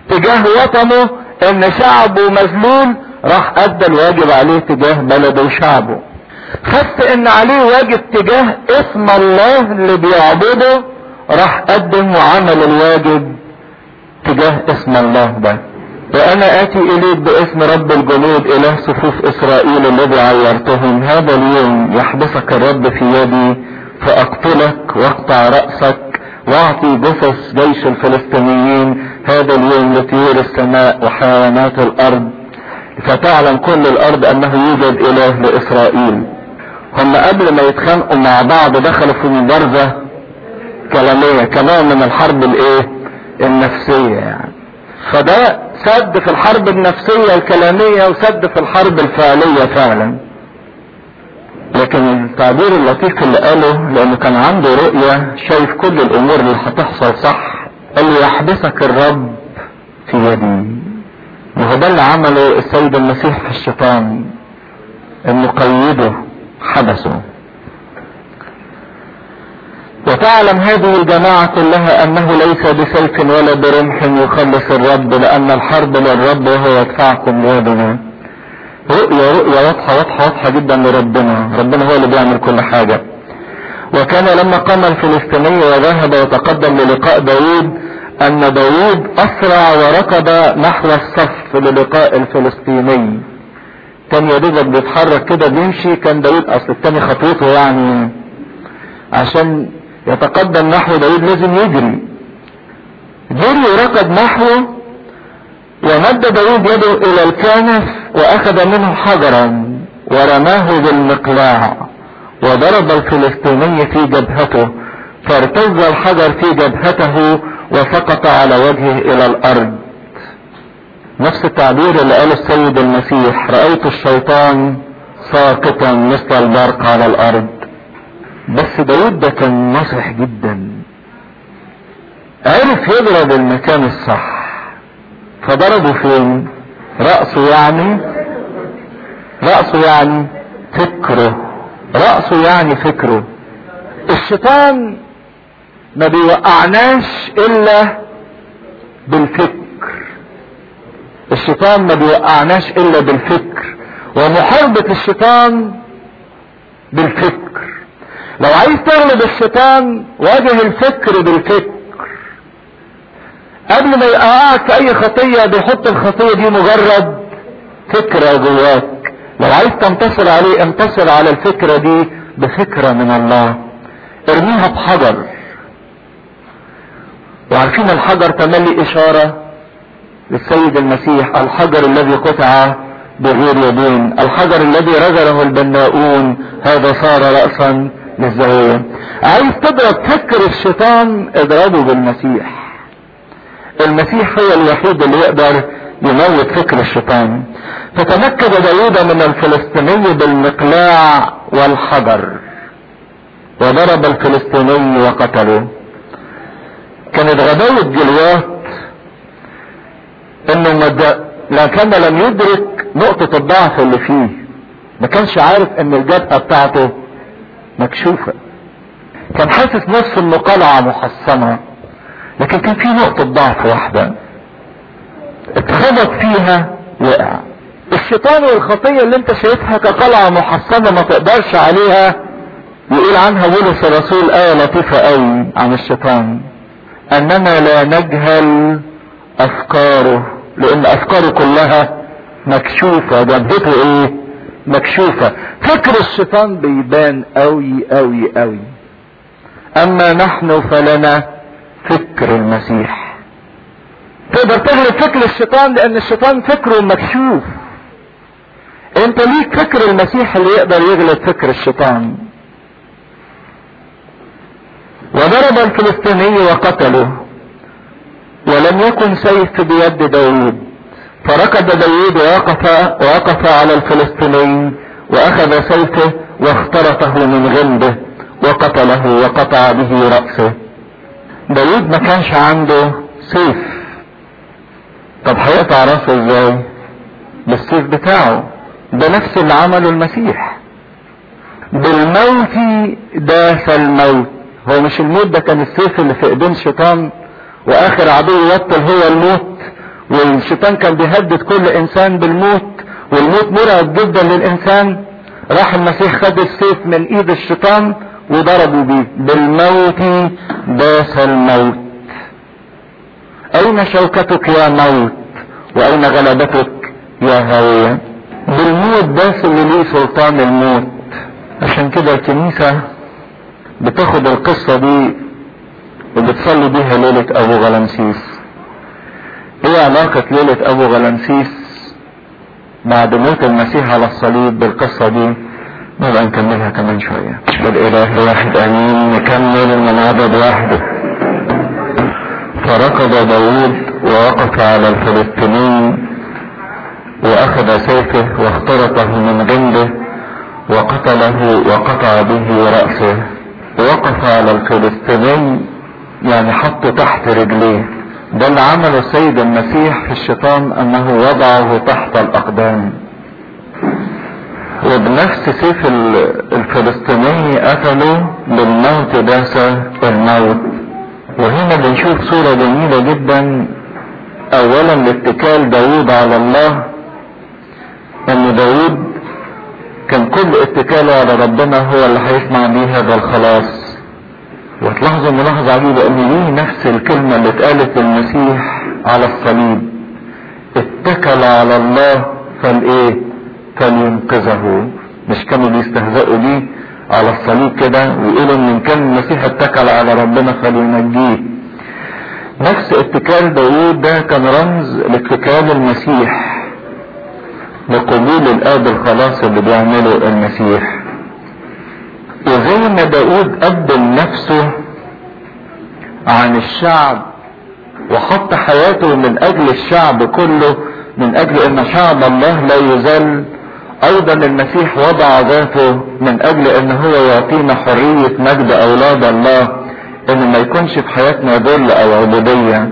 تجاه وطنه ان شعبه مذلول راح ادى الواجب عليه تجاه بلده وشعبه حس ان عليه واجب تجاه اسم الله اللي بيعبده راح قدم وعمل الواجب تجاه اسم الله ده وانا اتي اليك باسم رب الجنود اله صفوف اسرائيل الذي عيرتهم هذا اليوم يحبسك الرب في يدي فاقتلك واقطع رأسك واعطي جثث جيش الفلسطينيين هذا اليوم لطيور السماء وحيوانات الارض فتعلم كل الارض انه يوجد اله لاسرائيل هم قبل ما يتخانقوا مع بعض دخلوا في مبارزة كلامية كمان من الحرب الايه النفسية يعني فده سد في الحرب النفسية الكلامية وسد في الحرب الفعلية فعلا لكن التعبير اللطيف اللي قاله لانه كان عنده رؤية شايف كل الامور اللي هتحصل صح قال له يحبسك الرب في يدي وهو ده اللي عمله السيد المسيح في الشيطان انه قيده حبسه وتعلم هذه الجماعة كلها انه ليس بسيف ولا برمح يخلص الرب لان الحرب للرب وهو يدفعكم ليدنا رؤية رؤية واضحة واضحة واضحة جدا لربنا ربنا هو اللي بيعمل كل حاجة وكان لما قام الفلسطيني وذهب وتقدم للقاء داود ان داود اسرع وركض نحو الصف للقاء الفلسطيني كان يا دوبك بيتحرك كده بيمشي كان داود اصل التاني خطوته يعني عشان يتقدم نحو داود لازم يجري جري وركض نحوه ومد داود يده الى الكنف واخذ منه حجرا ورماه بالمقلاع وضرب الفلسطيني في جبهته فارتز الحجر في جبهته وسقط على وجهه الى الارض نفس التعبير اللي قاله السيد المسيح رأيت الشيطان ساقطا مثل البرق على الارض بس داود ده كان ناصح جدا عرف يضرب المكان الصح فضربه فين رأسه يعني رأسه يعني فكره رأسه يعني فكره الشيطان ما بيوقعناش الا بالفكر الشيطان ما بيوقعناش الا بالفكر ومحاربة الشيطان بالفكر لو عايز تغلب الشيطان واجه الفكر بالفكر قبل ما يقعك في اي خطية بيحط الخطية دي مجرد فكرة جواك لو عايز تنتصر عليه انتصر على الفكرة دي بفكرة من الله ارميها بحجر وعارفين الحجر تملي اشارة للسيد المسيح الحجر الذي قطع بغير يدين الحجر الذي رجله البناؤون هذا صار رأسا للزاوية عايز تضرب فكر الشيطان اضربه بالمسيح المسيح هو الوحيد اللي يقدر يموت فكر الشيطان فتمكن داود من الفلسطيني بالمقلاع والحجر وضرب الفلسطيني وقتله كانت غباوة جلوات انه مد... لكن لم يدرك نقطة الضعف اللي فيه ما كانش عارف ان الجبهة بتاعته مكشوفة كان حاسس نفسه انه قلعة محصنة لكن كان في نقطة ضعف واحدة اتخبط فيها وقع الشيطان والخطية اللي انت شايفها كقلعة محصنة ما تقدرش عليها يقول عنها بولس الرسول آية لطيفة قوي عن الشيطان اننا لا نجهل افكاره لان افكاره كلها مكشوفة جبهته ايه مكشوفة فكر الشيطان بيبان قوي قوي قوي اما نحن فلنا فكر المسيح تقدر تغلب فكر الشيطان لان الشيطان فكره مكشوف انت ليك فكر المسيح اللي يقدر يغلب فكر الشيطان وضرب الفلسطيني وقتله ولم يكن سيف بيد داود فركض داود ووقف ووقف على الفلسطيني واخذ سيفه واخترطه من غمده وقتله وقطع به رأسه داود ما كانش عنده سيف طب هيقطع راسه ازاي بالسيف بتاعه ده نفس اللي عمله المسيح بالموت داس الموت هو مش الموت ده كان السيف اللي في ايدين الشيطان واخر عدو يبطل هو الموت والشيطان كان بيهدد كل انسان بالموت والموت مرعب جدا للانسان راح المسيح خد السيف من ايد الشيطان وضربوا بيه بالموت داس الموت اين شوكتك يا موت واين غلبتك يا هاوية بالموت داس اللي ليه سلطان الموت عشان كده الكنيسة بتاخد القصة دي وبتصلي بيها ليلة ابو غلمسيس ايه علاقة ليلة ابو غلمسيس بعد موت المسيح على الصليب بالقصة دي نبقى نكملها كمان شوية بالاله واحد امين نكمل من عدد واحد فركض داود ووقف على الفلسطيني واخذ سيفه واخترقه من جنبه وقتله وقطع به رأسه وقف على الفلسطيني يعني حطه تحت رجليه ده اللي عمله السيد المسيح في الشيطان انه وضعه تحت الاقدام وبنفس سيف الفلسطيني قتله بالموت داس الموت وهنا بنشوف صورة جميلة جدا اولا لاتكال داود على الله ان داود كان كل اتكاله على ربنا هو اللي هيسمع بيه هذا الخلاص وتلاحظوا ملاحظة عجيبة ان دي نفس الكلمة اللي اتقالت للمسيح على الصليب اتكل على الله فالايه فلينقذه مش كانوا بيستهزئوا بيه على الصليب كده ويقولوا ان كان المسيح اتكل على ربنا فلينجيه نفس اتكال داوود ده كان رمز لاتكال المسيح لقبول الاب الخلاص اللي بيعمله المسيح وزي ما داود قدم نفسه عن الشعب وحط حياته من اجل الشعب كله من اجل ان شعب الله لا يزل ايضا المسيح وضع ذاته من اجل ان هو يعطينا حرية مجد اولاد الله ان ما يكونش في حياتنا ذل او عبودية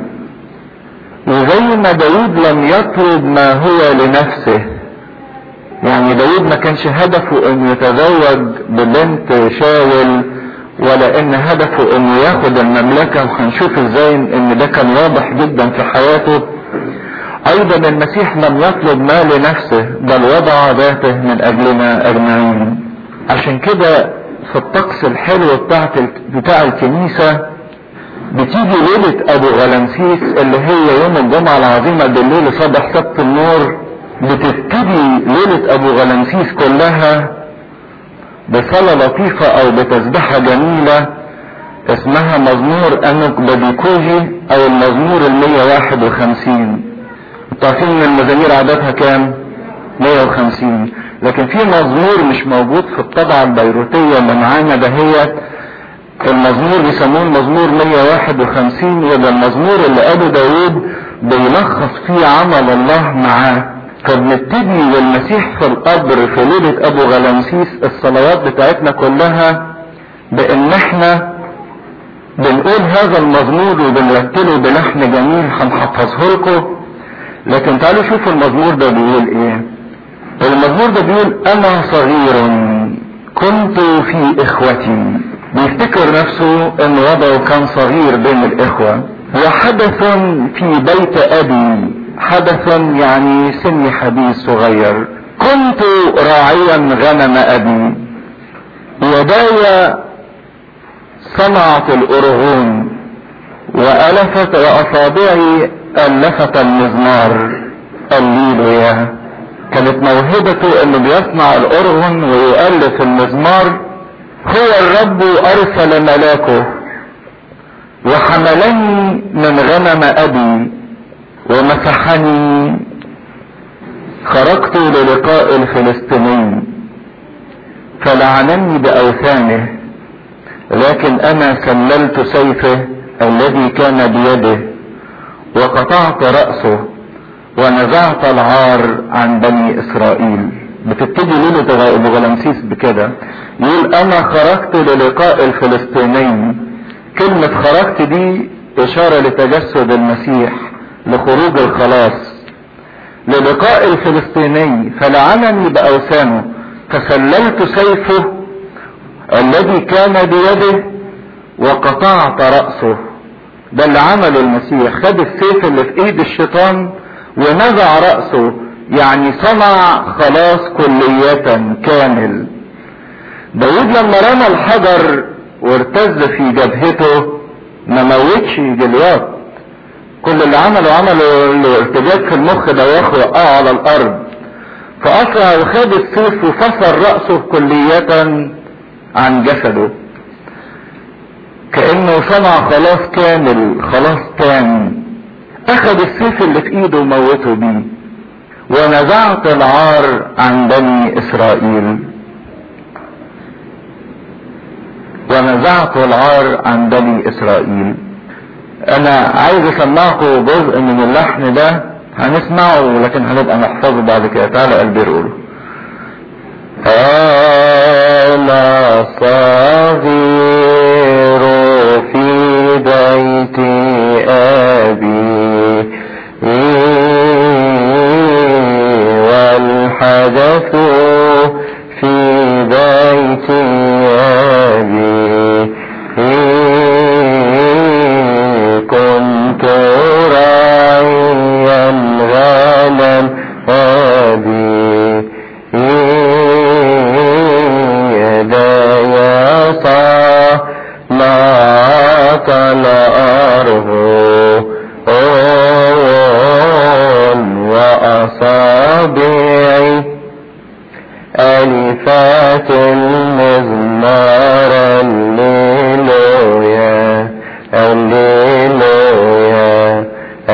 وزي ما داود لم يطلب ما هو لنفسه يعني داود ما كانش هدفه انه يتزوج ببنت شاول ولا ان هدفه انه ياخد المملكة وهنشوف ازاي ان ده كان واضح جدا في حياته ايضا المسيح لم يطلب ما لنفسه بل وضع ذاته من اجلنا اجمعين عشان كده في الطقس الحلو بتاعت بتاع الكنيسة بتيجي ليلة ابو غلمسيس اللي هي يوم الجمعة العظيمة بالليل صبح سبت النور بتبتدي ليلة ابو غلمسيس كلها بصلاة لطيفة او بتسبحة جميلة اسمها مزمور انك بديكوجي او المزمور المية واحد وخمسين عارفين ان المزامير عددها كام 150 لكن في مزمور مش موجود في الطبعة البيروتية اللي معانا دهيت المزمور بيسموه المزمور 151 وده المزمور اللي ابو داود بيلخص فيه عمل الله معاه فبنبتدي والمسيح في القبر في ليلة ابو غلامسيس الصلوات بتاعتنا كلها بان احنا بنقول هذا المزمور وبنرتله بلحن جميل هنحفظه لكم لكن تعالوا شوفوا المزمور ده بيقول ايه المزمور ده بيقول انا صغير كنت في اخوتي بيفتكر نفسه ان وضعه كان صغير بين الاخوة وحدث في بيت ابي حدث يعني سني حديث صغير كنت راعيا غنم ابي يداي صنعت الارغون والفت واصابعي ألفت المزمار الليلويا كانت موهبته انه بيصنع الارغن ويؤلف المزمار هو الرب ارسل ملاكه وحملني من غنم ابي ومسحني خرجت للقاء الفلسطيني فلعنني باوثانه لكن انا سللت سيفه الذي كان بيده وقطعت رأسه ونزعت العار عن بني اسرائيل بتبتدي ليلة ابو غلامسيس بكده يقول انا خرجت للقاء الفلسطينيين كلمة خرجت دي اشارة لتجسد المسيح لخروج الخلاص للقاء الفلسطيني فلعنني باوثانه فسللت سيفه الذي كان بيده وقطعت رأسه ده اللي عمله المسيح خد السيف اللي في ايد الشيطان ونزع رأسه يعني صنع خلاص كلية كامل داود لما رمى الحجر وارتز في جبهته ما موتش جليات كل اللي عمله عمله الارتجاج في المخ ده وقعه على الارض فاسرع وخد السيف وفصل رأسه كلية عن جسده كأنه صنع خلاص كامل خلاص تام اخذ السيف اللي في ايده وموته بيه ونزعت العار عن بني اسرائيل ونزعت العار عن بني اسرائيل انا عايز اسمعكم جزء من اللحن ده هنسمعه لكن هنبقى نحفظه بعد كده تعالى قلبي قوله أنا صغير في بيت أبي والحدث في بيت أبي كنت راعيا غنم أبي يداي صنعت الأرض وأصابعي ألفات المزمار الليلويا الليلويا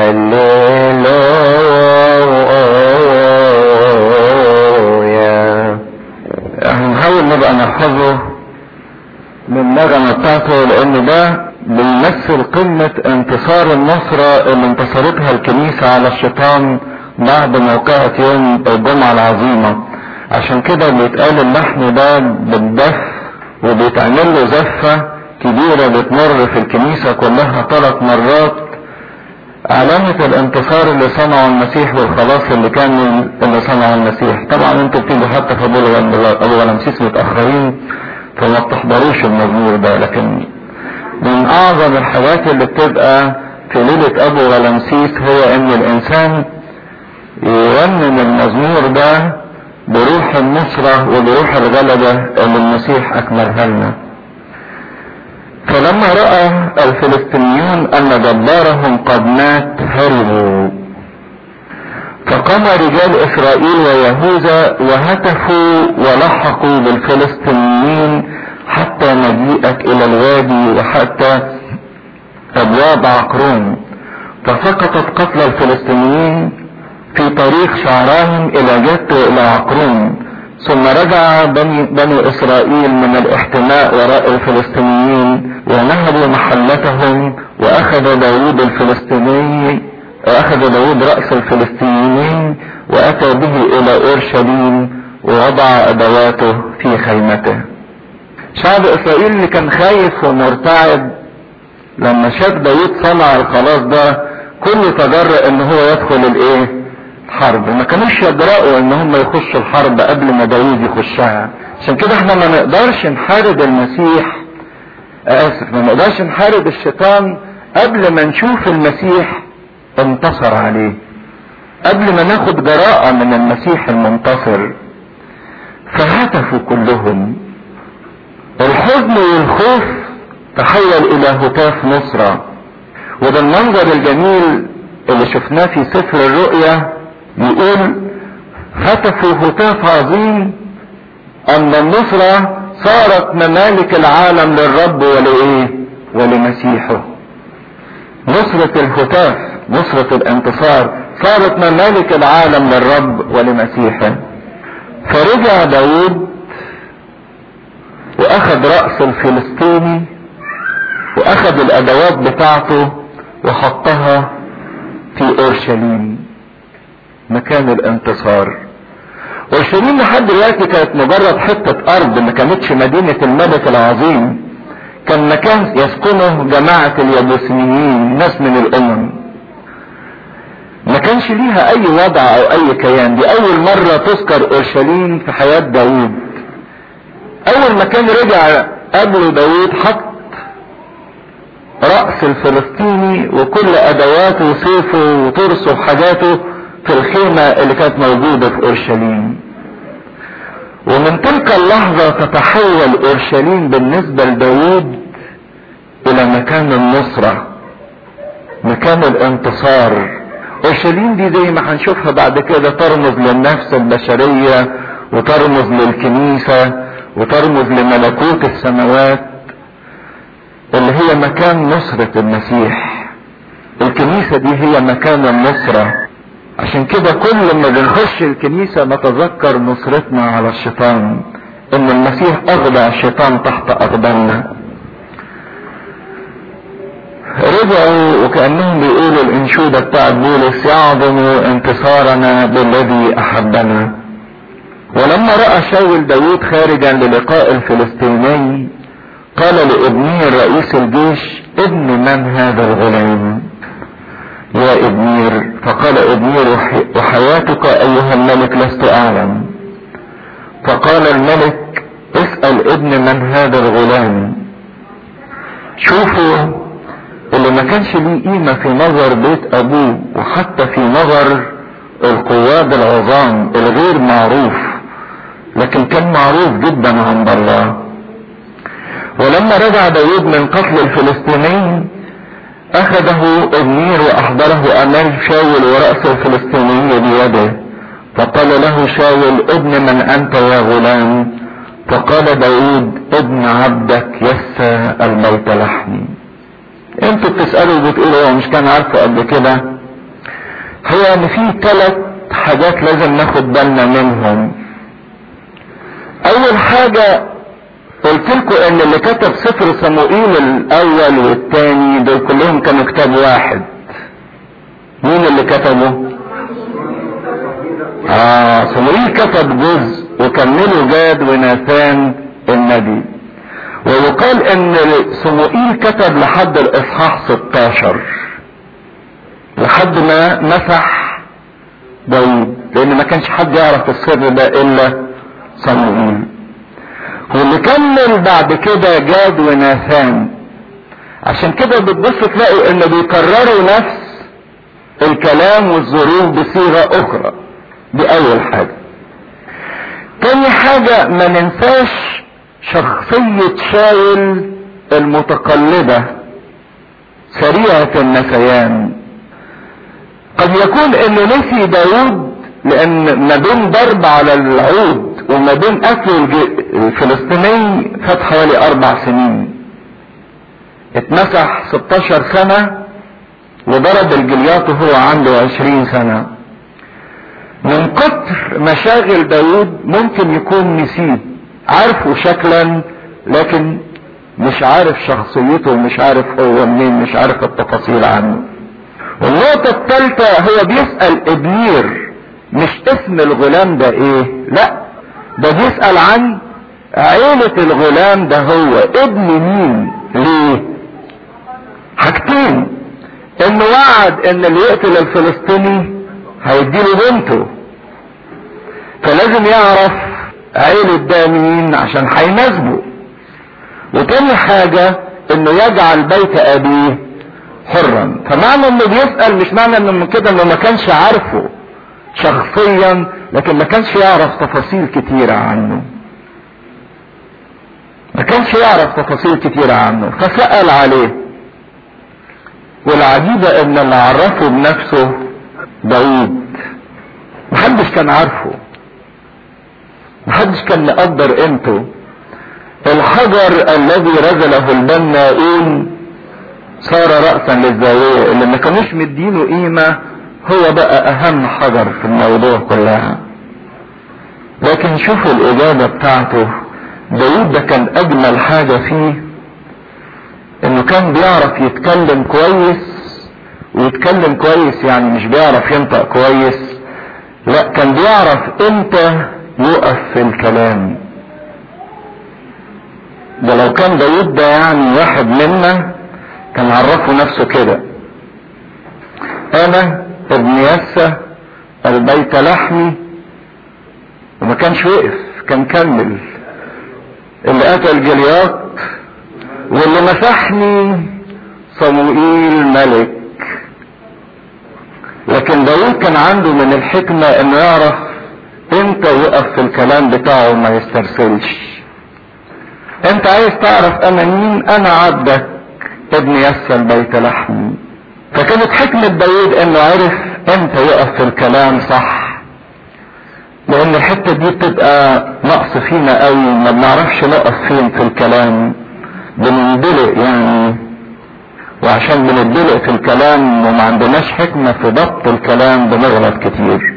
الليلويا هنحاول نبقى نحفظه من النغمة بتاعته لأن ده بيمثل قمة انتصار النصرة اللي انتصرتها الكنيسة على الشيطان بعد موقعة يوم الجمعة العظيمة عشان كده بيتقال اللحن ده بالدف وبيتعمل له زفة كبيرة بتمر في الكنيسة كلها ثلاث مرات علامة الانتصار اللي صنعه المسيح والخلاص اللي كان اللي صنعه المسيح طبعا انتوا بتيجوا حتى في ابو غلمسيس متأخرين فما بتحضروش المزمور ده لكن من اعظم الحاجات اللي بتبقى في ليلة ابو غلمسيس هو ان الانسان يرنم المزمور ده بروح النصرة وبروح الغلبة اللي المسيح اكملها لنا فلما رأى الفلسطينيون ان جبارهم قد مات هربوا فقام رجال اسرائيل ويهوذا وهتفوا ولحقوا بالفلسطينيين حتى مجيئك الى الوادي وحتى ابواب عقرون فسقطت قتل الفلسطينيين في طريق شعراهم الى جت الى عقرون ثم رجع بني, بني اسرائيل من الاحتماء وراء الفلسطينيين ونهبوا محلتهم واخذ داود الفلسطيني واخذ داود رأس الفلسطينيين واتى به الى اورشليم ووضع ادواته في خيمته شعب اسرائيل اللي كان خايف ومرتعب لما شاف داود صنع الخلاص ده كله تجرأ ان هو يدخل الايه حرب ما كانوش يجرأوا ان هم يخشوا الحرب قبل ما داود يخشها عشان كده احنا ما نقدرش نحارب المسيح اسف ما نقدرش نحارب الشيطان قبل ما نشوف المسيح انتصر عليه قبل ما ناخد جراءة من المسيح المنتصر فهتفوا كلهم الحزن والخوف تحول الى هتاف نصرة وده المنظر الجميل اللي شفناه في سفر الرؤيا يقول هتفوا هتاف عظيم ان النصرة صارت ممالك العالم للرب ولايه ولمسيحه نصرة الهتاف نصرة الانتصار صارت ممالك العالم للرب ولمسيحه فرجع داود واخذ رأس الفلسطيني واخذ الادوات بتاعته وحطها في اورشليم مكان الانتصار اورشليم لحد دلوقتي كانت مجرد حتة ارض ما كانتش مدينة الملك العظيم كان مكان يسكنه جماعة اليابوسيين ناس من الامم ما كانش ليها اي وضع او اي كيان دي اول مرة تذكر اورشليم في حياة داود اول ما كان رجع قبل داود حط رأس الفلسطيني وكل ادواته وسيفه وترسه وحاجاته في الخيمة اللي كانت موجودة في اورشليم ومن تلك اللحظة تتحول اورشليم بالنسبة لداود الى مكان النصرة مكان الانتصار اورشليم دي زي ما هنشوفها بعد كده ترمز للنفس البشرية وترمز للكنيسة وترمز لملكوت السماوات اللي هي مكان نصرة المسيح الكنيسة دي هي مكان النصرة عشان كده كل ما بنخش الكنيسة نتذكر نصرتنا على الشيطان ان المسيح اخضع الشيطان تحت اقدامنا رجعوا وكأنهم بيقولوا الانشودة بتاعت بولس يعظم انتصارنا بالذي احبنا ولما رأى شاول داود خارجا للقاء الفلسطيني قال لابنير رئيس الجيش ابن من هذا الغلام يا ابنير فقال ابنير وحياتك ايها الملك لست اعلم فقال الملك اسأل ابن من هذا الغلام شوفوا اللي ما كانش ليه قيمة في نظر بيت ابوه وحتى في نظر القواد العظام الغير معروف لكن كان معروف جدا عند الله ولما رجع داود من قتل الفلسطينيين اخذه ابنير واحضره امام شاول ورأس الفلسطينية بيده فقال له شاول ابن من انت يا غلام فقال داود ابن عبدك يسى البيت لحمي انتوا بتسألوا وبتقولوا هو مش كان عارفه قبل كده هو ان في ثلاث حاجات لازم ناخد بالنا منهم اول حاجة قلت لكم ان اللي كتب سفر صموئيل الاول والثاني دول كلهم كانوا كتاب واحد مين اللي كتبه اه صموئيل كتب جزء وكمله جاد وناثان النبي ويقال ان صموئيل كتب لحد الاصحاح 16 لحد ما مسح داود لان ما كانش حد يعرف السر ده الا صموئيل واللي كمل بعد كده جاد وناثان عشان كده بتبص تلاقوا ان بيكرروا نفس الكلام والظروف بصيغة اخرى دي اول حاجة تاني حاجة ما ننساش شخصية شاول المتقلبة سريعة النسيان قد يكون انه نسي داود لان ما بين ضرب على العود وما بين قتل الفلسطيني فات حوالي اربع سنين اتمسح 16 سنة وضرب الجليات وهو عنده 20 سنة من كتر مشاغل داود ممكن يكون نسيب عارفه شكلا لكن مش عارف شخصيته مش عارف هو منين مش عارف التفاصيل عنه والنقطة الثالثة هو بيسأل ابنير مش اسم الغلام ده ايه لا ده بيسأل عن عيلة الغلام ده هو ابن مين ليه حاجتين انه وعد ان اللي يقتل الفلسطيني هيديله بنته فلازم يعرف عيلة ده مين عشان هيناسبه وتاني حاجة انه يجعل بيت ابيه حرا فمعنى انه بيسأل مش معنى انه من كده انه ما كانش عارفه شخصيا لكن ما كانش يعرف تفاصيل كتيرة عنه ما كانش يعرف تفاصيل كتيرة عنه فسأل عليه والعجيبة ان اللي عرفه بنفسه داود محدش كان عارفه محدش كان مقدر قيمته الحجر الذي رجله البناؤون صار رأسا للزاوية اللي ما كانوش مدينه قيمة هو بقى اهم حجر في الموضوع كلها لكن شوفوا الاجابة بتاعته داود ده كان اجمل حاجة فيه انه كان بيعرف يتكلم كويس ويتكلم كويس يعني مش بيعرف ينطق كويس لا كان بيعرف امتى يقف في الكلام ده لو كان داود ده يعني واحد منا كان عرفه نفسه كده انا ابن يسى البيت لحمي وما كانش وقف كان كمل اللي قتل جليات واللي مسحني صموئيل ملك لكن داود كان عنده من الحكمة انه يعرف امتى يقف في الكلام بتاعه وما يسترسلش انت عايز تعرف انا مين انا عبدك ابن يسل بيت لحمي فكانت حكمة داود انه عرف امتى يقف في الكلام صح لان الحتة دي بتبقى نقص فينا قوي ما بنعرفش نقف فين في الكلام بنندلق يعني وعشان بنندلق في الكلام وما عندناش حكمة في ضبط الكلام بنغلط كتير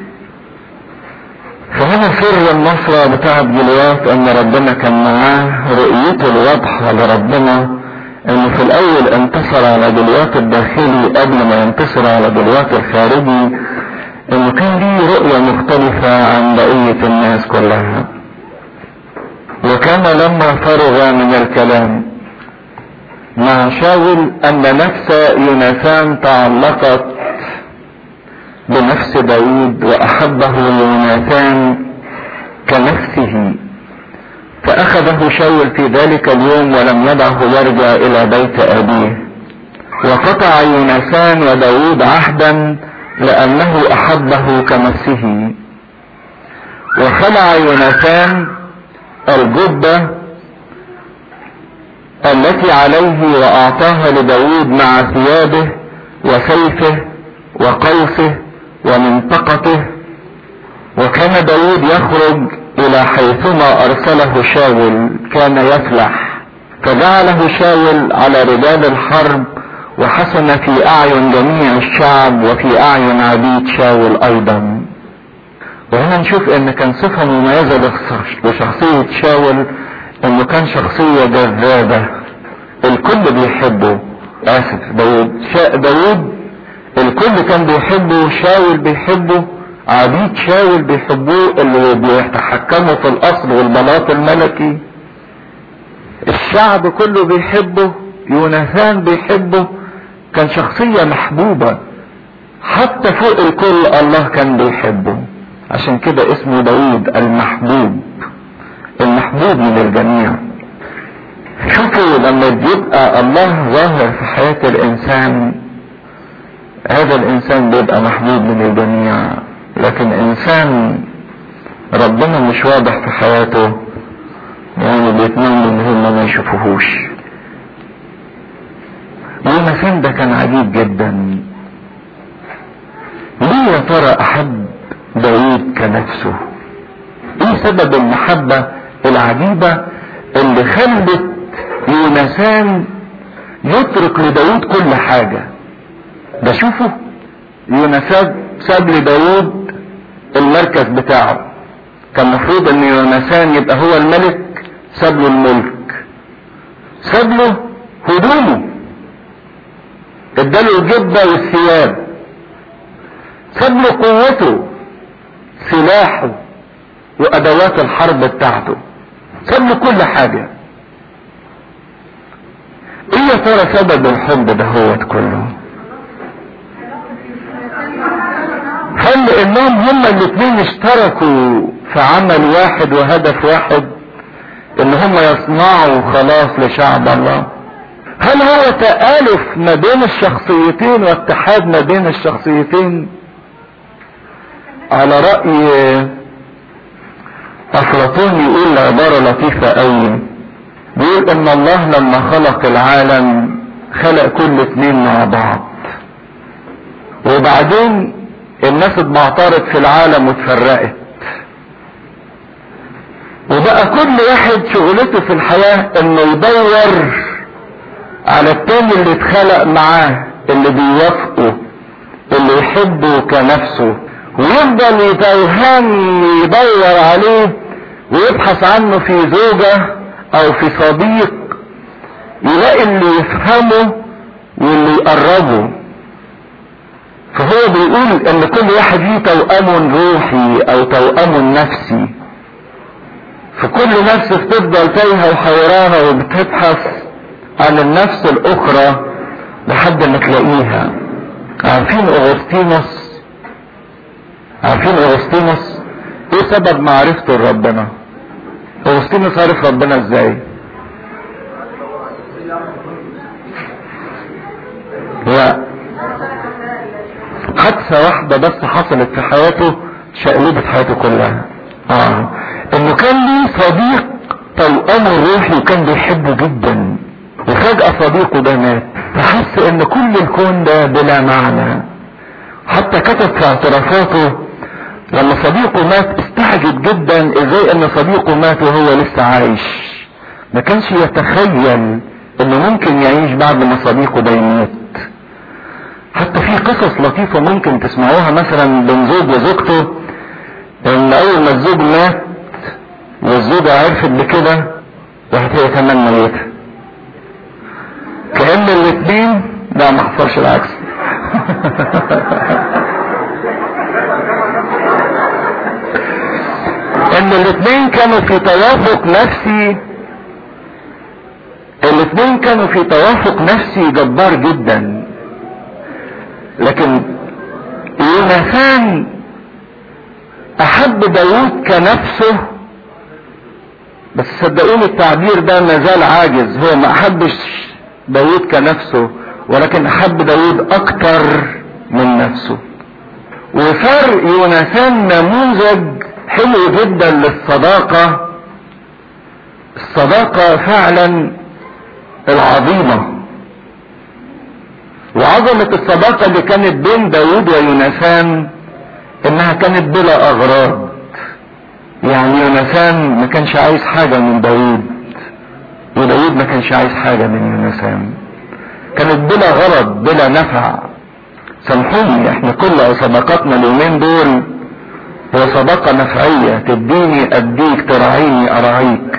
فهنا سر النصرة بتاعت جليات ان ربنا كان معاه رؤيته الواضحة لربنا انه في الاول انتصر على جليات الداخلي قبل ما ينتصر على جليات الخارجي انه كان ليه رؤية مختلفة عن بقية الناس كلها وكان لما فرغ من الكلام مع شاول ان نفس يوناثان تعلقت بنفس داود واحبه يوناثان كنفسه فاخذه شاول في ذلك اليوم ولم يدعه يرجع الى بيت ابيه وقطع يوناثان وداود عهدا لانه احبه كنفسه وخلع يوناثان الجبة التي عليه واعطاها لداود مع ثيابه وسيفه وقوسه ومنطقته وكان داود يخرج الى حيثما ارسله شاول كان يفلح فجعله شاول على رجال الحرب وحسن في اعين جميع الشعب وفي اعين عبيد شاول ايضا وهنا نشوف ان كان صفة مميزة لشخصية شاول انه كان شخصية جذابة الكل بيحبه اسف داود شا داود الكل كان بيحبه شاول بيحبه عبيد شاول بيحبوه اللي بيتحكموا في القصر والبلاط الملكي الشعب كله بيحبه يوناثان بيحبه كان شخصية محبوبة حتى فوق الكل الله كان بيحبه عشان كده اسمه داود المحبوب المحبوب من الجميع شوفوا لما بيبقى الله ظاهر في حياة الانسان هذا الانسان بيبقى محبوب من الجميع لكن انسان ربنا مش واضح في حياته يعني بيتمنى ان هم ما يشوفوهوش يونسان ده كان عجيب جدا ليه يا ترى احب داود كنفسه ايه سبب المحبة العجيبة اللي خلت يونسان يترك لداود كل حاجة ده شوفوا يونسان ساب لداود المركز بتاعه كان المفروض ان يونسان يبقى هو الملك ساب له الملك ساب له هدومه اداله الجبة والثياب ساب له قوته سلاحه وادوات الحرب بتاعته ساب له كل حاجة ايه يا ترى سبب الحب ده هو كله هل انهم هما الاثنين اشتركوا في عمل واحد وهدف واحد ان هما يصنعوا خلاص لشعب الله هل هو تآلف ما بين الشخصيتين واتحاد ما بين الشخصيتين على رأي افلاطون يقول عبارة لطيفة قوي بيقول ان الله لما خلق العالم خلق كل اتنين مع بعض وبعدين الناس اتبعترت في العالم واتفرقت وبقى كل واحد شغلته في الحياة انه يدور على التاني اللي اتخلق معاه اللي بيوافقه اللي يحبه كنفسه ويفضل يتوهان يدور عليه ويبحث عنه في زوجة او في صديق يلاقي اللي يفهمه واللي يقربه فهو بيقول ان كل واحد ليه توأم روحي او توأم نفسي فكل نفس بتفضل تايهة وحيراها وبتبحث عن النفس الاخرى لحد ما تلاقيها عارفين اغسطينوس عارفين اغسطينوس ايه سبب معرفته لربنا اغسطينوس عرف ربنا ازاي لا حادثة واحدة بس حصلت في حياته شقلبت حياته كلها اه انه كان ليه صديق توأمه الروحي وكان بيحبه جدا وفجأة صديقه ده مات فحس ان كل الكون ده بلا معنى حتى كتب في اعترافاته لما صديقه مات استعجب جدا ازاي ان صديقه مات وهو لسه عايش ما كانش يتخيل انه ممكن يعيش بعد ما صديقه ده يموت حتى في قصص لطيفة ممكن تسمعوها مثلا بين زوج وزوجته ان اول ما الزوج مات والزوجة عرفت بكده راحت هي كمان ميتة كأن الاتنين لا ما حصلش العكس ان الاتنين كانوا في توافق نفسي الاتنين كانوا في توافق نفسي جبار جدا لكن يوناثان احب داوود كنفسه بس صدقوني التعبير ده ما زال عاجز هو ما احبش داوود كنفسه ولكن احب داوود اكتر من نفسه وصار يوناثان نموذج حلو جدا للصداقة الصداقة فعلا العظيمة وعظمة الصداقة اللي كانت بين داود ويوناثان انها كانت بلا اغراض يعني يوناثان ما كانش عايز حاجة من داود وداود ما كانش عايز حاجة من يوناثان كانت بلا غرض بلا نفع سامحوني احنا كل صداقاتنا اليومين دول هي صداقة نفعية تديني اديك تراعيني اراعيك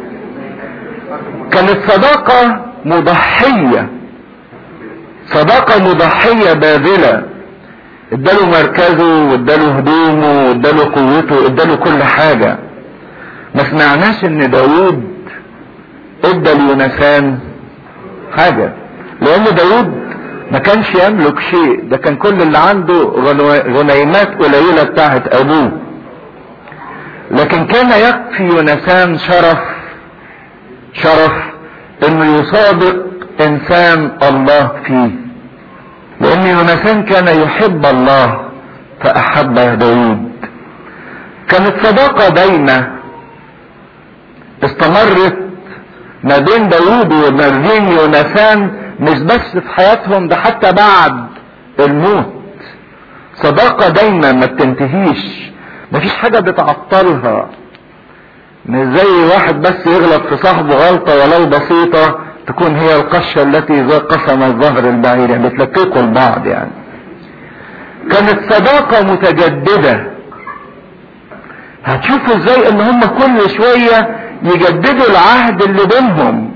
كانت صداقة مضحية صداقة مضحية باذلة اداله مركزه واداله هدومه واداله قوته واداله كل حاجة ما سمعناش ان داود ادى ليوناثان حاجة لان داود ما كانش يملك شيء ده كان كل اللي عنده غنيمات قليلة بتاعت ابوه لكن كان يكفي يوناثان شرف شرف انه يصادق انسان الله فيه لان يوناثان كان يحب الله فاحب داود كانت صداقة دايمة استمرت ما بين داود وما بين يوناثان مش بس في حياتهم ده حتى بعد الموت صداقة دايما ما بتنتهيش مفيش حاجة بتعطلها مش زي واحد بس يغلط في صاحبه غلطة ولو بسيطة تكون هي القشة التي قسمت ظهر البعير يعني بتلككوا البعض يعني كانت صداقة متجددة هتشوفوا ازاي ان هم كل شوية يجددوا العهد اللي بينهم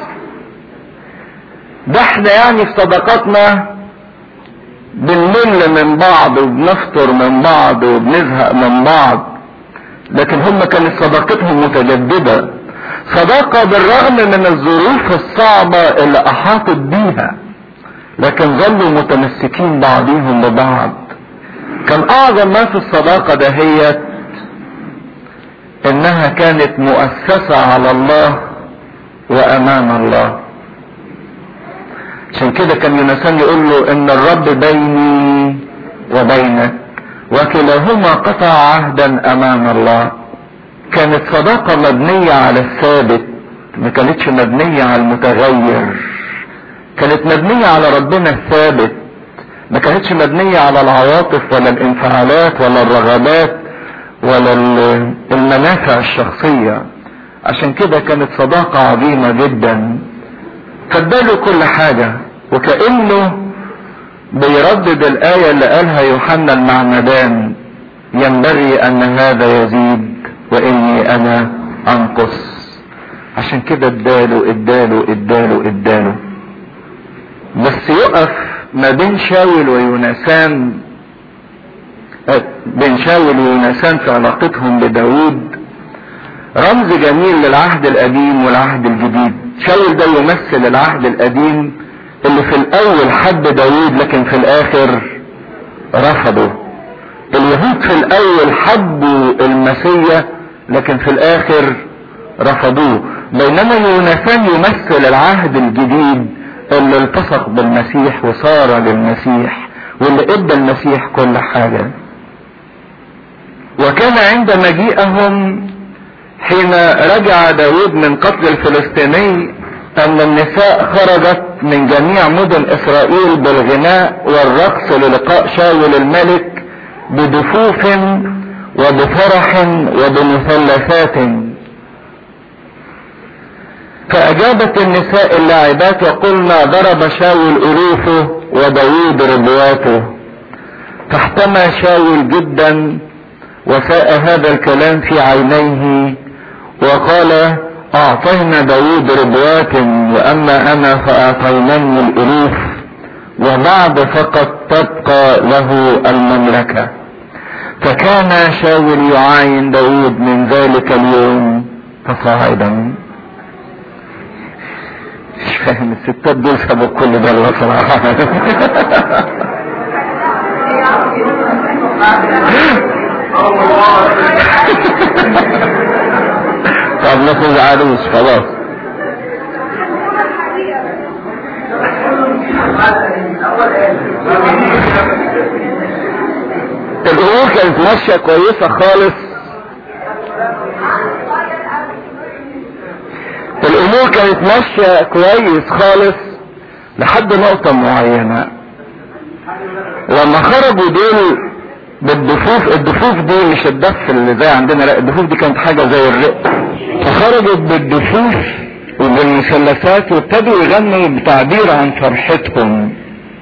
ده احنا يعني في صداقاتنا بنمل من بعض وبنفطر من بعض وبنزهق من بعض لكن هم كانت صداقتهم متجددة صداقة بالرغم من الظروف الصعبة اللي احاطت بيها لكن ظلوا متمسكين بعضهم ببعض كان اعظم ما في الصداقة دهيت انها كانت مؤسسة على الله وامام الله عشان كده كان يونسان يقول له ان الرب بيني وبينك وكلاهما قطع عهدا امام الله كانت صداقة مبنية على الثابت ما كانتش مبنية على المتغير كانت مبنية على ربنا الثابت ما كانتش مبنية على العواطف ولا الانفعالات ولا الرغبات ولا المنافع الشخصية عشان كده كانت صداقة عظيمة جدا فاداله كل حاجة وكأنه بيردد الآية اللي قالها يوحنا المعمدان ينبغي أن هذا يزيد وإني أنا أنقص عشان كده اداله اداله اداله اداله بس يقف ما بين شاول ويونسان بين شاول ويونسان في علاقتهم بداود رمز جميل للعهد القديم والعهد الجديد شاول ده يمثل العهد القديم اللي في الاول حب داود لكن في الاخر رفضه اليهود في الاول حبوا المسيا لكن في الاخر رفضوه بينما يونسان يمثل العهد الجديد اللي التصق بالمسيح وصار للمسيح واللي ادى المسيح كل حاجة وكان عند مجيئهم حين رجع داود من قتل الفلسطيني ان النساء خرجت من جميع مدن اسرائيل بالغناء والرقص للقاء شاول الملك بدفوف وبفرح وبمثلثات فاجابت النساء اللاعبات وقلنا ضرب شاول الوفه وداود ربواته فاحتمى شاول جدا وساء هذا الكلام في عينيه وقال اعطينا داود ربوات واما انا فاعطينني الالوف وبعد فقط تبقى له المملكة فكان شاول يعاين داود من ذلك اليوم فصاعدا مش فاهم الستات دول سابوا كل ده الله صراحة طب ناخد عروس خلاص الامور كانت ماشيه كويسه خالص الامور كانت ماشيه كويس خالص لحد نقطه معينه لما خرجوا دول بالدفوف الدفوف دي مش الدف اللي زي عندنا لا الدفوف دي كانت حاجه زي الرق فخرجوا بالدفوف وبالمثلثات وابتدوا يغنوا بتعبير عن فرحتهم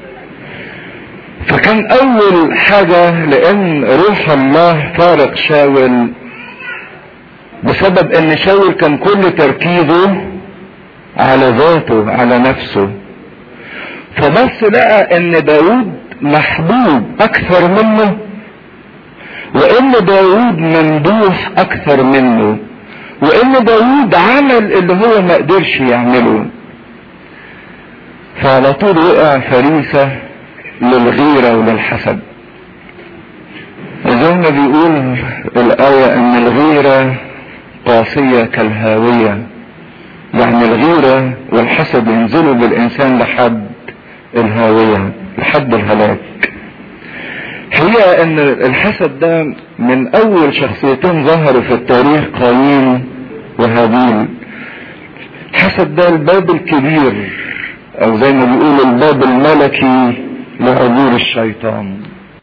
فكان اول حاجة لان روح الله فارق شاول بسبب ان شاول كان كل تركيزه على ذاته على نفسه فبس لقى ان داود محبوب اكثر منه وان داود ممدوح اكثر منه وان داود عمل اللي هو ما قدرش يعمله فعلى طول وقع فريسة للغيرة وللحسد زي ما بيقول الآية ان الغيرة قاسية كالهاوية يعني الغيرة والحسد ينزلوا بالانسان لحد الهاوية لحد الهلاك هي ان الحسد ده من اول شخصيتين ظهروا في التاريخ قايين وهابيل الحسد ده الباب الكبير او زي ما بيقولوا الباب الملكي لعبور الشيطان